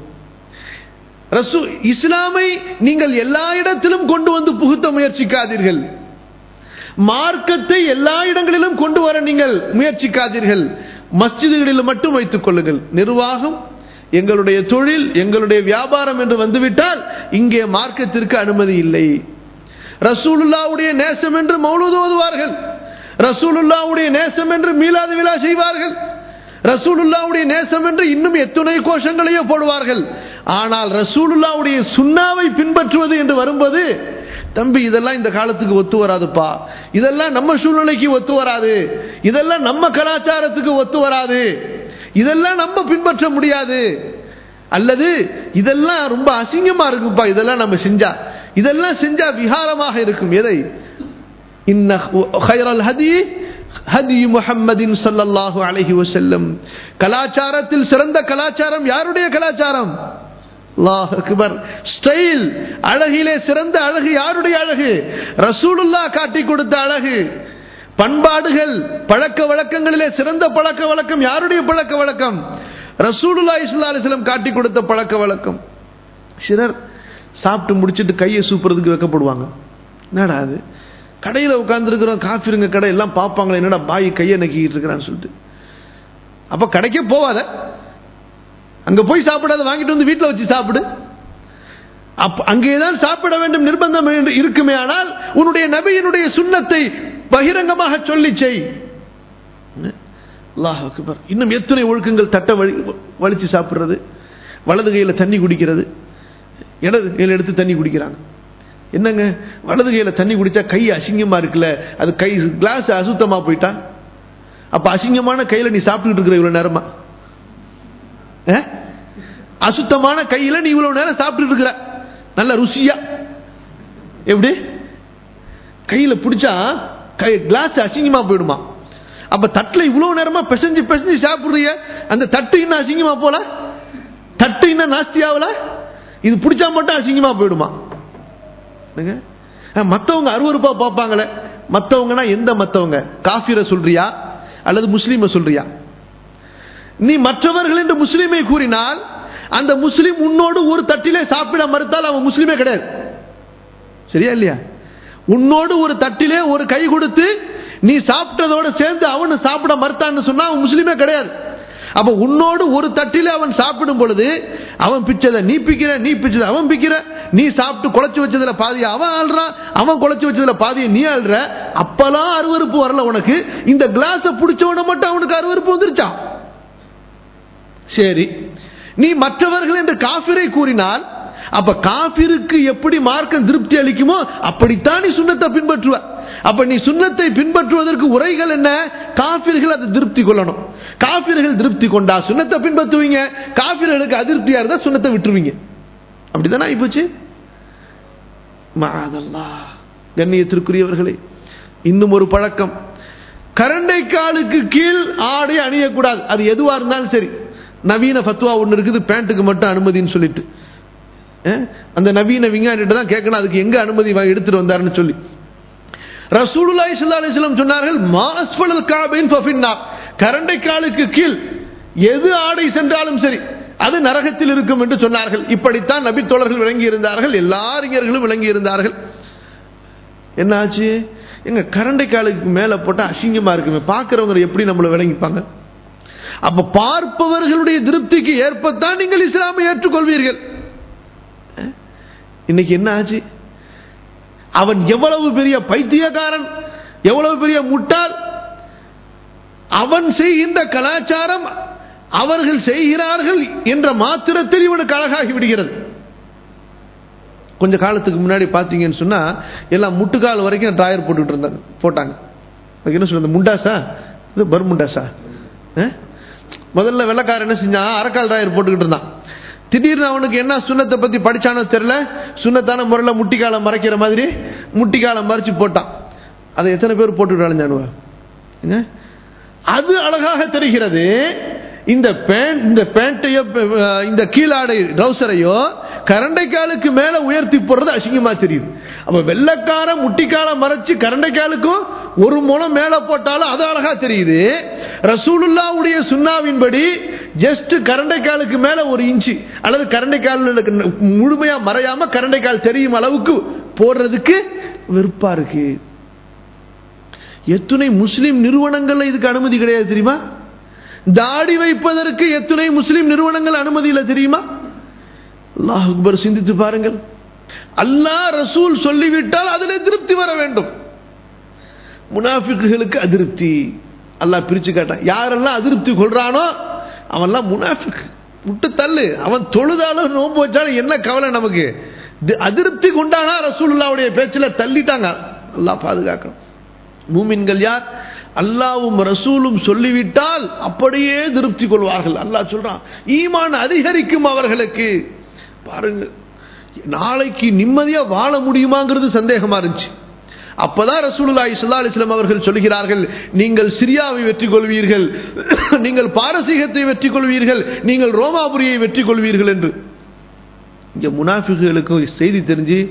ரசூ இஸ்லாமை நீங்கள் எல்லா இடத்திலும் கொண்டு வந்து புகுத்த முயற்சிக்காதீர்கள் மார்க்கத்தை எல்லா இடங்களிலும் கொண்டு வர நீங்கள் முயற்சிக்காதீர்கள் மஸ்ஜிதுகளில் மட்டும் வைத்துக் கொள்ளுங்கள் நிர்வாகம் எங்களுடைய தொழில் எங்களுடைய வியாபாரம் என்று வந்துவிட்டால் இங்கே மார்க்கத்திற்கு அனுமதி இல்லை ரசூலுல்லாவுடைய நேசம் என்று மௌலூது ஓதுவார்கள் ரசூலுல்லாவுடைய நேசம் என்று மீளாத விழா செய்வார்கள் ரசூலுல்லாவுடைய நேசம் என்று இன்னும் எத்துணை கோஷங்களையோ போடுவார்கள் ஆனால் ரசூலுல்லாவுடைய சுண்ணாவை பின்பற்றுவது என்று வரும்போது தம்பி இதெல்லாம் இந்த காலத்துக்கு ஒத்து வராதுப்பா இதெல்லாம் நம்ம சூழ்நிலைக்கு ஒத்து வராது இதெல்லாம் நம்ம கலாச்சாரத்துக்கு ஒத்து வராது இதெல்லாம் நம்ம பின்பற்ற முடியாது அல்லது இதெல்லாம் ரொம்ப அசிங்கமா இருக்குப்பா இதெல்லாம் நம்ம செஞ்சா இதெல்லாம் செஞ்சா விகாரமாக இருக்கும் எதை இன்ன ஹைரல் ஹதி ஹதி முஹம்மதின் சல்லல்லாஹு அலைஹி வஸல்லம் கலாச்சாரத்தில் சிறந்த கலாச்சாரம் யாருடைய கலாச்சாரம் அல்லாஹ் அக்பர் ஸ்டைல் அழகிலே சிறந்த அழகு யாருடைய அழகு ரசூலுல்லா காட்டி கொடுத்த அழகு பண்பாடுகள் பழக்க வழக்கங்களிலே சிறந்த பழக்க வழக்கம் யாருடைய பழக்க வழக்கம் ரசூலுல்லா இஸ்லா அலிஸ்லம் காட்டி கொடுத்த பழக்க வழக்கம் சிலர் சாப்பிட்டு முடிச்சிட்டு கையை சூப்புறதுக்கு வைக்கப்படுவாங்க என்னடா அது கடையில் உட்காந்துருக்கிறோம் காஃபிருங்க கடை எல்லாம் பார்ப்பாங்களே என்னடா பாய் கையை நக்கிக்கிட்டு இருக்கிறான்னு சொல்லிட்டு அப்போ கடைக்கே போவாத அங்கே போய் சாப்பிடாத வாங்கிட்டு வந்து வீட்டில் வச்சு சாப்பிடு அப்ப அங்கேதான் சாப்பிட வேண்டும் நிர்பந்தம் என்று இருக்குமே ஆனால் உன்னுடைய நபியினுடைய சுண்ணத்தை பகிரங்கமாக சொல்லி செய் அல்லாஹ் அக்பர் இன்னும் எத்தனை ஒழுக்கங்கள் தட்டை வழி வலிச்சு சாப்பிடுறது வலது கையில் தண்ணி குடிக்கிறது இடது கையில் எடுத்து தண்ணி குடிக்கிறாங்க என்னங்க வலது கையில் தண்ணி குடிச்சா கை அசிங்கமா இருக்குல்ல அது கை கிளாஸ் அசுத்தமா போயிட்டா அப்ப அசிங்கமான கையில நீ சாப்பிட்டுட்டு இருக்கிற இவ்வளவு நேரமா அஹ்? அசுத்தமான கையில நீ இவ்வளவு நேரம் சாப்பிட்டுட்டு இருக்கிற நல்ல ருசியா எப்படி கையில பிடிச்சா கை கிளாஸ் அசிங்கமா போயிடுமா அப்ப தட்டுல இவ்வளவு நேரமா பிசைஞ்சு பிசைஞ்சு சாப்பிடுறிய அந்த தட்டு இன்னும் அசிங்கமா போல தட்டு இன்னும் நாஸ்தியாவல இது பிடிச்சா மட்டும் அசிங்கமா போயிடுமா என்னங்க? அஹ், மத்தவங்க அருவருப்பா பார்ப்பாங்களே மத்தவங்கன்னா எந்த மத்தவங்க காஃபிர சொல்றியா அல்லது முஸ்லீம சொல்றியா நீ மற்றவர்கள் என்று முஸ்லீமை கூறினால் அந்த முஸ்லீம் உன்னோடு ஒரு தட்டிலே சாப்பிட மறுத்தால் அவன் முஸ்லீமே கிடையாது சரியா இல்லையா உன்னோடு ஒரு தட்டிலே ஒரு கை கொடுத்து நீ சாப்பிட்டதோட சேர்ந்து அவனு சாப்பிட மறுத்தான்னு சொன்னா அவன் முஸ்லீமே கிடையாது அப்ப உன்னோடு ஒரு தட்டிலே அவன் சாப்பிடும் பொழுது அவன் பிச்சதை நீ பிக்கிற நீ பிச்சதை அவன் பிக்கிற நீ சாப்பிட்டு குழச்சு வச்சதுல பாதியை அவன் ஆள்றான் அவன் குழச்சு வச்சதுல பாதியை நீ ஆள்ற அப்பெல்லாம் அருவருப்பு வரல உனக்கு இந்த கிளாஸை பிடிச்சவன மட்டும் அவனுக்கு அருவருப்பு வந்துருச்சான் சரி நீ மற்றவர்கள் என்று காபிரை கூறினால் அப்ப காபிருக்கு எப்படி மார்க்கம் திருப்தி அளிக்குமோ அப்படித்தான் நீ சுண்ணத்தை பின்பற்றுவ அப்ப நீ சுண்ணத்தை பின்பற்றுவதற்கு உரைகள் என்ன காபிர்கள் அதை திருப்தி கொள்ளணும் காபிர்கள் திருப்தி கொண்டா சுண்ணத்தை பின்பற்றுவீங்க காபிர்களுக்கு அதிருப்தியா இருந்தா சுண்ணத்தை விட்டுருவீங்க அப்படிதானே ஆயிப்போச்சு மாதல்லா கண்ணியத்திற்குரியவர்களே இன்னும் ஒரு பழக்கம் கரண்டை காலுக்கு கீழ் ஆடை அணியக்கூடாது அது எதுவா இருந்தாலும் சரி நவீன ஃபத்வா ஒன்று இருக்குது பேண்ட்டுக்கு மட்டும் அனுமதின்னு சொல்லிட்டு அஹ், அந்த நவீன விஞ்ஞானிகிட்ட தான் கேட்கணும் அதுக்கு எங்க அனுமதி வா- எடுத்துட்டு வந்தாருன்னு சொல்லி ரசூலுல்லாஹி ஸல்லல்லாஹு அலைஹி வஸல்லம் சொன்னார்கள் மா அஸ்ஃபலல் காபைன் ஃபஃபின்னார் கரண்டை காலுக்கு கீழ் எது ஆடை சென்றாலும் சரி அது நரகத்தில் இருக்கும் என்று சொன்னார்கள் இப்படித்தான் நபி தோழர்கள் விளங்கி இருந்தார்கள் எல்லா அறிஞர்களும் விளங்கி இருந்தார்கள் என்ன ஆச்சு எங்க கரண்டை காலுக்கு மேல போட்டா அசிங்கமா இருக்குமே பார்க்கிறவங்க எப்படி நம்மளை விளங்கிப்பாங்க அப்ப பார்ப்பவர்களுடைய திருப்திக்கு ஏற்பத்தான் நீங்கள் இஸ்லாமை ஏற்றுக்கொள்வீர்கள் அஹ்? இன்னைக்கு என்ன ஆச்சு அவன் எவ்வளவு பெரிய பைத்தியக்காரன் எவ்வளவு பெரிய முட்டாள் அவன் செய்கின்ற கலாச்சாரம் அவர்கள் செய்கிறார்கள் என்ற மாத்திரத்தில் இவனுக்கு அழகாகி விடுகிறது கொஞ்ச காலத்துக்கு முன்னாடி பார்த்தீங்கன்னு சொன்னா எல்லாம் முட்டுக்கால் வரைக்கும் ட்ராயர் போட்டுக்கிட்டு இருந்தாங்க போட்டாங்க அதுக்கு என்ன சொல்றது முண்டாசா இது பர்முண்டாசா அஹ்? முதல்ல வெள்ளக்காரன் என்ன செஞ்சான் அரைக்கால் ட்ராயர் போட்டுக்கிட்டு இருந்தான் திடீர்னு அவனுக்கு என்ன சுண்ணத்தை பத்தி படிச்சானோ தெரியல சுண்ணத்தான முறையில் முட்டிக்காலை மறைக்கிற மாதிரி முட்டிக்காலை மறைச்சு போட்டான் அதை எத்தனை பேர் போட்டுக்கிட்டு அலைஞ்சானுவ அது அழகாக தெரிகிறது இந்த பேண்ட் இந்த பேண்ட்டையோ அஹ், இந்த கீழாடை ட்ரௌசரையோ கரண்டைக்காலுக்கு மேல உயர்த்தி போடுறது அசிங்கமா தெரியுது அப்ப வெள்ளக்கார முட்டிக்கால மறைச்சு கரண்டைக்காலுக்கும் ஒரு முளம் மேல போட்டாலும் அது அழகா தெரியுது ரசூலுல்லாவுடைய சுண்ணாவின்படி ஜஸ்ட் கரண்டைக்காலுக்கு மேல ஒரு இன்ச்சு அல்லது கரண்டைக்கால் முழுமையா மறையாம கரண்டைக்கால் தெரியும் அளவுக்கு போடுறதுக்கு வெறுப்பா இருக்கு எத்துணை முஸ்லிம் நிறுவனங்கள்ல இதுக்கு அனுமதி கிடையாது தெரியுமா தாடி வைப்பதற்கு எத்துணை முஸ்லிம் நிறுவனங்கள் அனுமதி இல்லை தெரியுமா அல்லாஹ் அக்பர் சிந்தித்து பாருங்கள் அல்லாஹ் ரசூல் சொல்லிவிட்டால் அதிலே திருப்தி வர வேண்டும் முனாஃபிக்குகளுக்கு அதிருப்தி அல்லாஹ் பிரிச்சு காட்டான் யாரெல்லாம் அதிருப்தி கொள்றானோ அவன்லாம் முனாஃபிக் விட்டு தள்ளு அவன் தொழுதாலும் நோன்பு வச்சாலும் என்ன கவலை நமக்கு தி- அதிருப்தி கொண்டானா ரசூலுல்லாவுடைய பேச்சுல தள்ளிட்டாங்க அல்லாஹ் பாதுகாக்கணும் மூமின்கள் யார் அல்லாவும் ரசூலும் சொல்லிவிட்டால் அப்படியே திருப்தி கொள்வார்கள் அல்லாஹ் சொல்றான் ஈமான் அதிகரிக்கும் அவர்களுக்கு பாருங்க நாளைக்கு நிம்மதியா வாழ முடியுமாங்கிறது சந்தேகமா இருந்துச்சு அப்பதான் ரசூலுல்லாஹி ஸல்லல்லாஹு அலைஹி வஸல்லம் அவர்கள் சொல்கிறார்கள் நீங்கள் சிரியாவை வெற்றி கொள்வீர்கள் நீங்கள் பாரசீகத்தை வெற்றி கொள்வீர்கள் நீங்கள் ரோமாபுரியை வெற்றி கொள்வீர்கள் என்று இங்க முனாஃபிக்குகளுக்கு செய்தி தெரிஞ்சு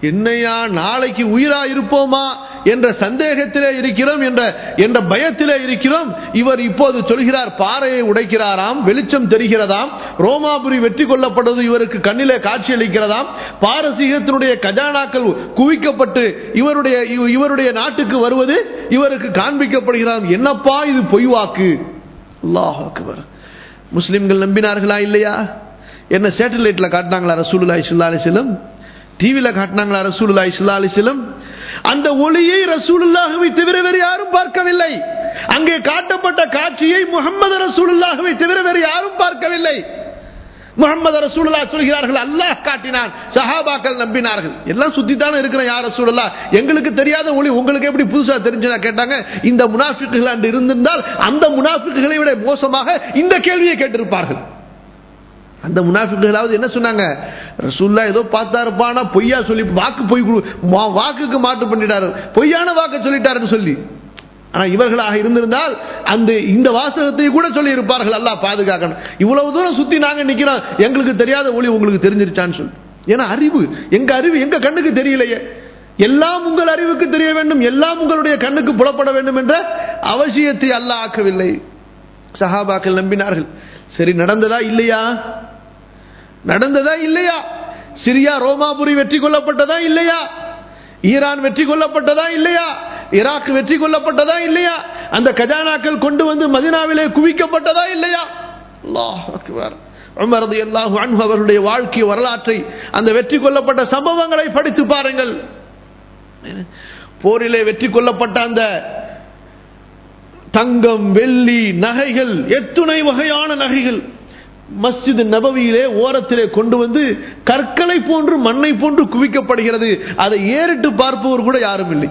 என்னையா நாளைக்கு உயிரா இருப்போமா என்ற சந்தேகத்திலே இருக்கிறோம் என்ற என்ற பயத்திலே இருக்கிறோம் இவர் இப்போது சொல்கிறார் பாறையை உடைக்கிறாராம் வெளிச்சம் தெரிகிறதாம் ரோமாபுரி வெற்றி கொள்ளப்பட்டது இவருக்கு கண்ணிலே காட்சி அளிக்கிறதாம் பாரசீகத்தினுடைய கஜானாக்கள் குவிக்கப்பட்டு இவருடைய இவ- இவருடைய நாட்டுக்கு வருவது இவருக்கு காண்பிக்கப்படுகிறதாம் என்னப்பா இது பொய் வாக்கு அல்லாஹ் அக்பர் முஸ்லிம்கள் நம்பினார்களா இல்லையா என்ன சேட்டலைட்ல காட்டினாங்களா ரசூலுல்லாஹி ஸல்லல்லாஹு அலைஹி வஸல்லம் டிவில காட்டினாங்களா ரசூலுல்லாஹி ஸல்லல்லாஹு அலைஹி வஸல்லம் அந்த ஒளியை ரசூலுல்லாஹ்வை தவிர வேறு யாரும் பார்க்கவில்லை அங்கே காட்டப்பட்ட காட்சியை முகமது ரசூலுல்லாஹ்வை தவிர வேறு யாரும் பார்க்கவில்லை முகமது ரசூலுல்லா சொல்கிறார்கள் அல்லாஹ் காட்டினான் சஹாபாக்கள் நம்பினார்கள் எல்லாம் சுத்தித்தானே இருக்கிற யார் ரசூலுல்லா எங்களுக்கு தெரியாத ஒளி உங்களுக்கு எப்படி புதுசா தெரிஞ்சுனா கேட்டாங்க இந்த முனாஃபிக்குகள் அன்று இருந்திருந்தால் அந்த முனாஃபிக்குகளை விட மோசமாக இந்த கேள்வியை கேட்டிருப்பார்கள் அந்த முனாஃபிக்குகளாவது என்ன சொன்னாங்க ரசூல்லா ஏதோ பார்த்தாருப்பானா பொய்யா சொல்லி வாக்கு பொய் கொடு- மா- வாக்குக்கு மாட்டு பண்ணிட்டாரு பொய்யான வாக்கு சொல்லிட்டாருன்னு சொல்லி ஆனா இவர்களாக இருந்திருந்தால் அந்த இந்த வாசகத்தை கூட சொல்லி இருப்பார்கள் அல்லாஹ் பாதுகாக்கணும் இவ்வளவு தூரம் சுத்தி நாங்க நிக்கிறோம் எங்களுக்கு தெரியாத ஒளி உங்களுக்கு தெரிஞ்சிருச்சான்னு சொல்லி ஏன்னா அறிவு எங்க அறிவு எங்க கண்ணுக்கு தெரியலையே எல்லாம் உங்கள் அறிவுக்கு தெரிய வேண்டும் எல்லாம் உங்களுடைய கண்ணுக்கு புலப்பட வேண்டும் என்ற அவசியத்தை அல்லாஹ் ஆக்கவில்லை சஹாபாக்கள் நம்பினார்கள் சரி நடந்ததா இல்லையா நடந்ததா இல்லையா சிரியா ரோமாபுரி வெற்றி கொள்ளப்பட்டதா இல்லையா ஈரான் வெற்றி கொள்ளப்பட்டதா இல்லையா ஈராக் வெற்றி கொள்ளப்பட்டதா இல்லையா அந்த கஜானாக்கள் கொண்டு வந்து மதினாவிலே குவிக்கப்பட்டதா இல்லையா அல்லாஹ் அக்பர் உமர் ரலியல்லாஹு அன்ஹு அவர்களுடைய வாழ்க்கை வரலாற்றை அந்த வெற்றி கொள்ளப்பட்ட சம்பவங்களை படித்து பாருங்கள் போரிலே வெற்றி கொள்ளப்பட்ட அந்த தங்கம் வெள்ளி நகைகள் எத்துணை வகையான நகைகள் மஸ்ஜித் நபவியிலே ஓரத்திலே கொண்டு வந்து கற்களை போன்று மண்ணை போன்று குவிக்கப்படுகிறது அதை ஏறிட்டு பார்ப்பவர் கூட யாரும் இல்லை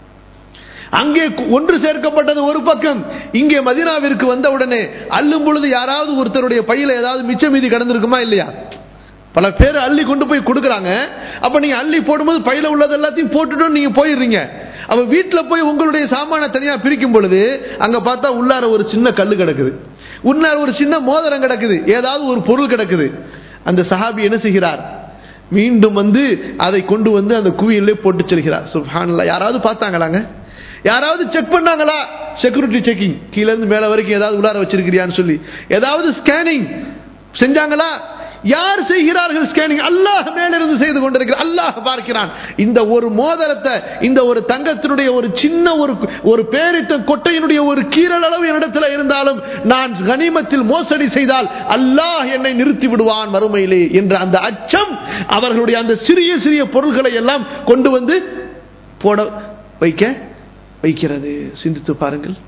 அங்கே கு- ஒன்று சேர்க்கப்பட்டது ஒரு பக்கம் இங்கே மதினாவிற்கு வந்தவுடனே அள்ளும் பொழுது யாராவது ஒருத்தருடைய பையில ஏதாவது மிச்ச மீதி கிடந்திருக்குமா இல்லையா பல பேர் அள்ளி கொண்டு போய் கொடுக்குறாங்க அப்ப நீங்க அள்ளி போடும்போது பையில உள்ளது எல்லாத்தையும் போட்டுட்டு நீங்க போயிடுறீங்க அப்ப வீட்டுல போய் உங்களுடைய சாமான தனியா பிரிக்கும் பொழுது அங்க பார்த்தா உள்ளார ஒரு சின்ன கல்லு கிடக்குது உள்ளார ஒரு சின்ன மோதிரம் கிடக்குது ஏதாவது ஒரு பொருள் கிடக்குது அந்த சஹாபி என்ன செய்கிறார் மீண்டும் வந்து அதை கொண்டு வந்து அந்த குவியலே போட்டு செல்கிறார் சுப்ஹானல்லாஹ் யாராவது பார்த்தாங்களாங்க யாராவது செக் பண்ணாங்களா செக்யூரிட்டி செக்கிங் கீழ இருந்து மேல வரைக்கும் ஏதாவது உள்ளார வச்சிருக்கிறியான்னு சொல்லி ஏதாவது ஸ்கேனிங் செஞ்சாங்களா யார் செய்கிறார்கள் ஸ்கேனிங் அல்லாஹ் மேலிருந்து செய்து கொண்டிருக்கிறார் அல்லாஹ் பார்க்கிறான் இந்த ஒரு மோதிரத்தை இந்த ஒரு தங்கத்தினுடைய ஒரு சின்ன ஒரு ஒரு பேரித்த கொட்டையினுடைய ஒரு கீரல் அளவு என்னிடத்தில் இருந்தாலும் நான் கனிமத்தில் மோசடி செய்தால் அல்லாஹ் என்னை நிறுத்தி விடுவான் மறுமையிலே என்ற அந்த அச்சம் அவர்களுடைய அந்த சிறிய சிறிய பொருள்களை எல்லாம் கொண்டு வந்து போட வைக்க வைக்கிறது சிந்தித்து பாருங்கள்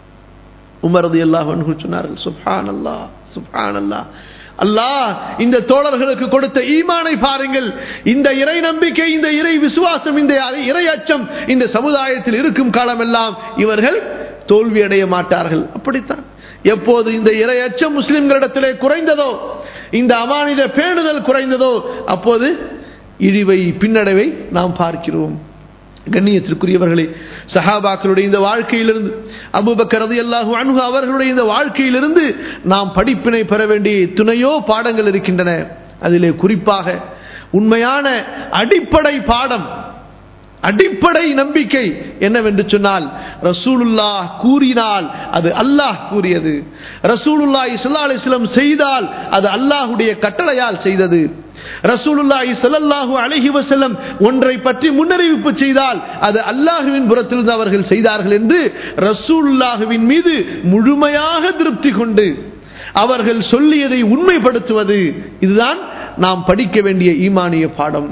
உமரது அல்லாஹ் சொன்னார்கள் சுப்ஹான் அல்லாஹ் சுப்ஹான் அல்லாஹ் அல்லாஹ் இந்த தோழர்களுக்கு கொடுத்த ஈமானை பாருங்கள் இந்த இறை நம்பிக்கை இந்த இறை விசுவாசம் இந்த இறை அச்சம் இந்த சமுதாயத்தில் இருக்கும் காலமெல்லாம் இவர்கள் தோல்வி அடைய மாட்டார்கள் அப்படித்தான் எப்போது இந்த இறை அச்சம் முஸ்லிம்களிடத்திலே குறைந்ததோ இந்த அமானித பேணுதல் குறைந்ததோ அப்போது இழிவை பின்னடைவை நாம் பார்க்கிறோம் கண்ணியத்திற்குரியவர்களே சஹாபாக்களுடைய இந்த வாழ்க்கையிலிருந்து அபுபக்கர் ரலியல்லாஹு அன்ஹு அவர்களுடைய இந்த வாழ்க்கையிலிருந்து நாம் படிப்பினை பெற வேண்டிய எத்தனையோ பாடங்கள் இருக்கின்றன அதிலே குறிப்பாக உண்மையான அடிப்படை பாடம் அடிப்படை நம்பிக்கை என்னவென்று சொன்னால் ரசூலுல்லாஹ் கூறினால் அது அல்லாஹ் கூறியது ரசூலுல்லாஹி ஸல்லல்லாஹு அலைஹி வஸல்லம் செய்தால் அது அல்லாஹ்வுடைய கட்டளையால் செய்தது ரசூலுல்லாஹி ஸல்லல்லாஹு அலைஹி வஸல்லம் ஒன்றை பற்றி முன்னறிவிப்பு செய்தால் அது அல்லாஹ்வின் புறத்திலிருந்து அவர்கள் செய்தார்கள் என்று ரசூலுல்லாஹ்வின் மீது முழுமையாக திருப்தி கொண்டு அவர்கள் சொல்லியதை உண்மைப்படுத்துவது இதுதான் நாம் படிக்க வேண்டிய ஈமானிய பாடம்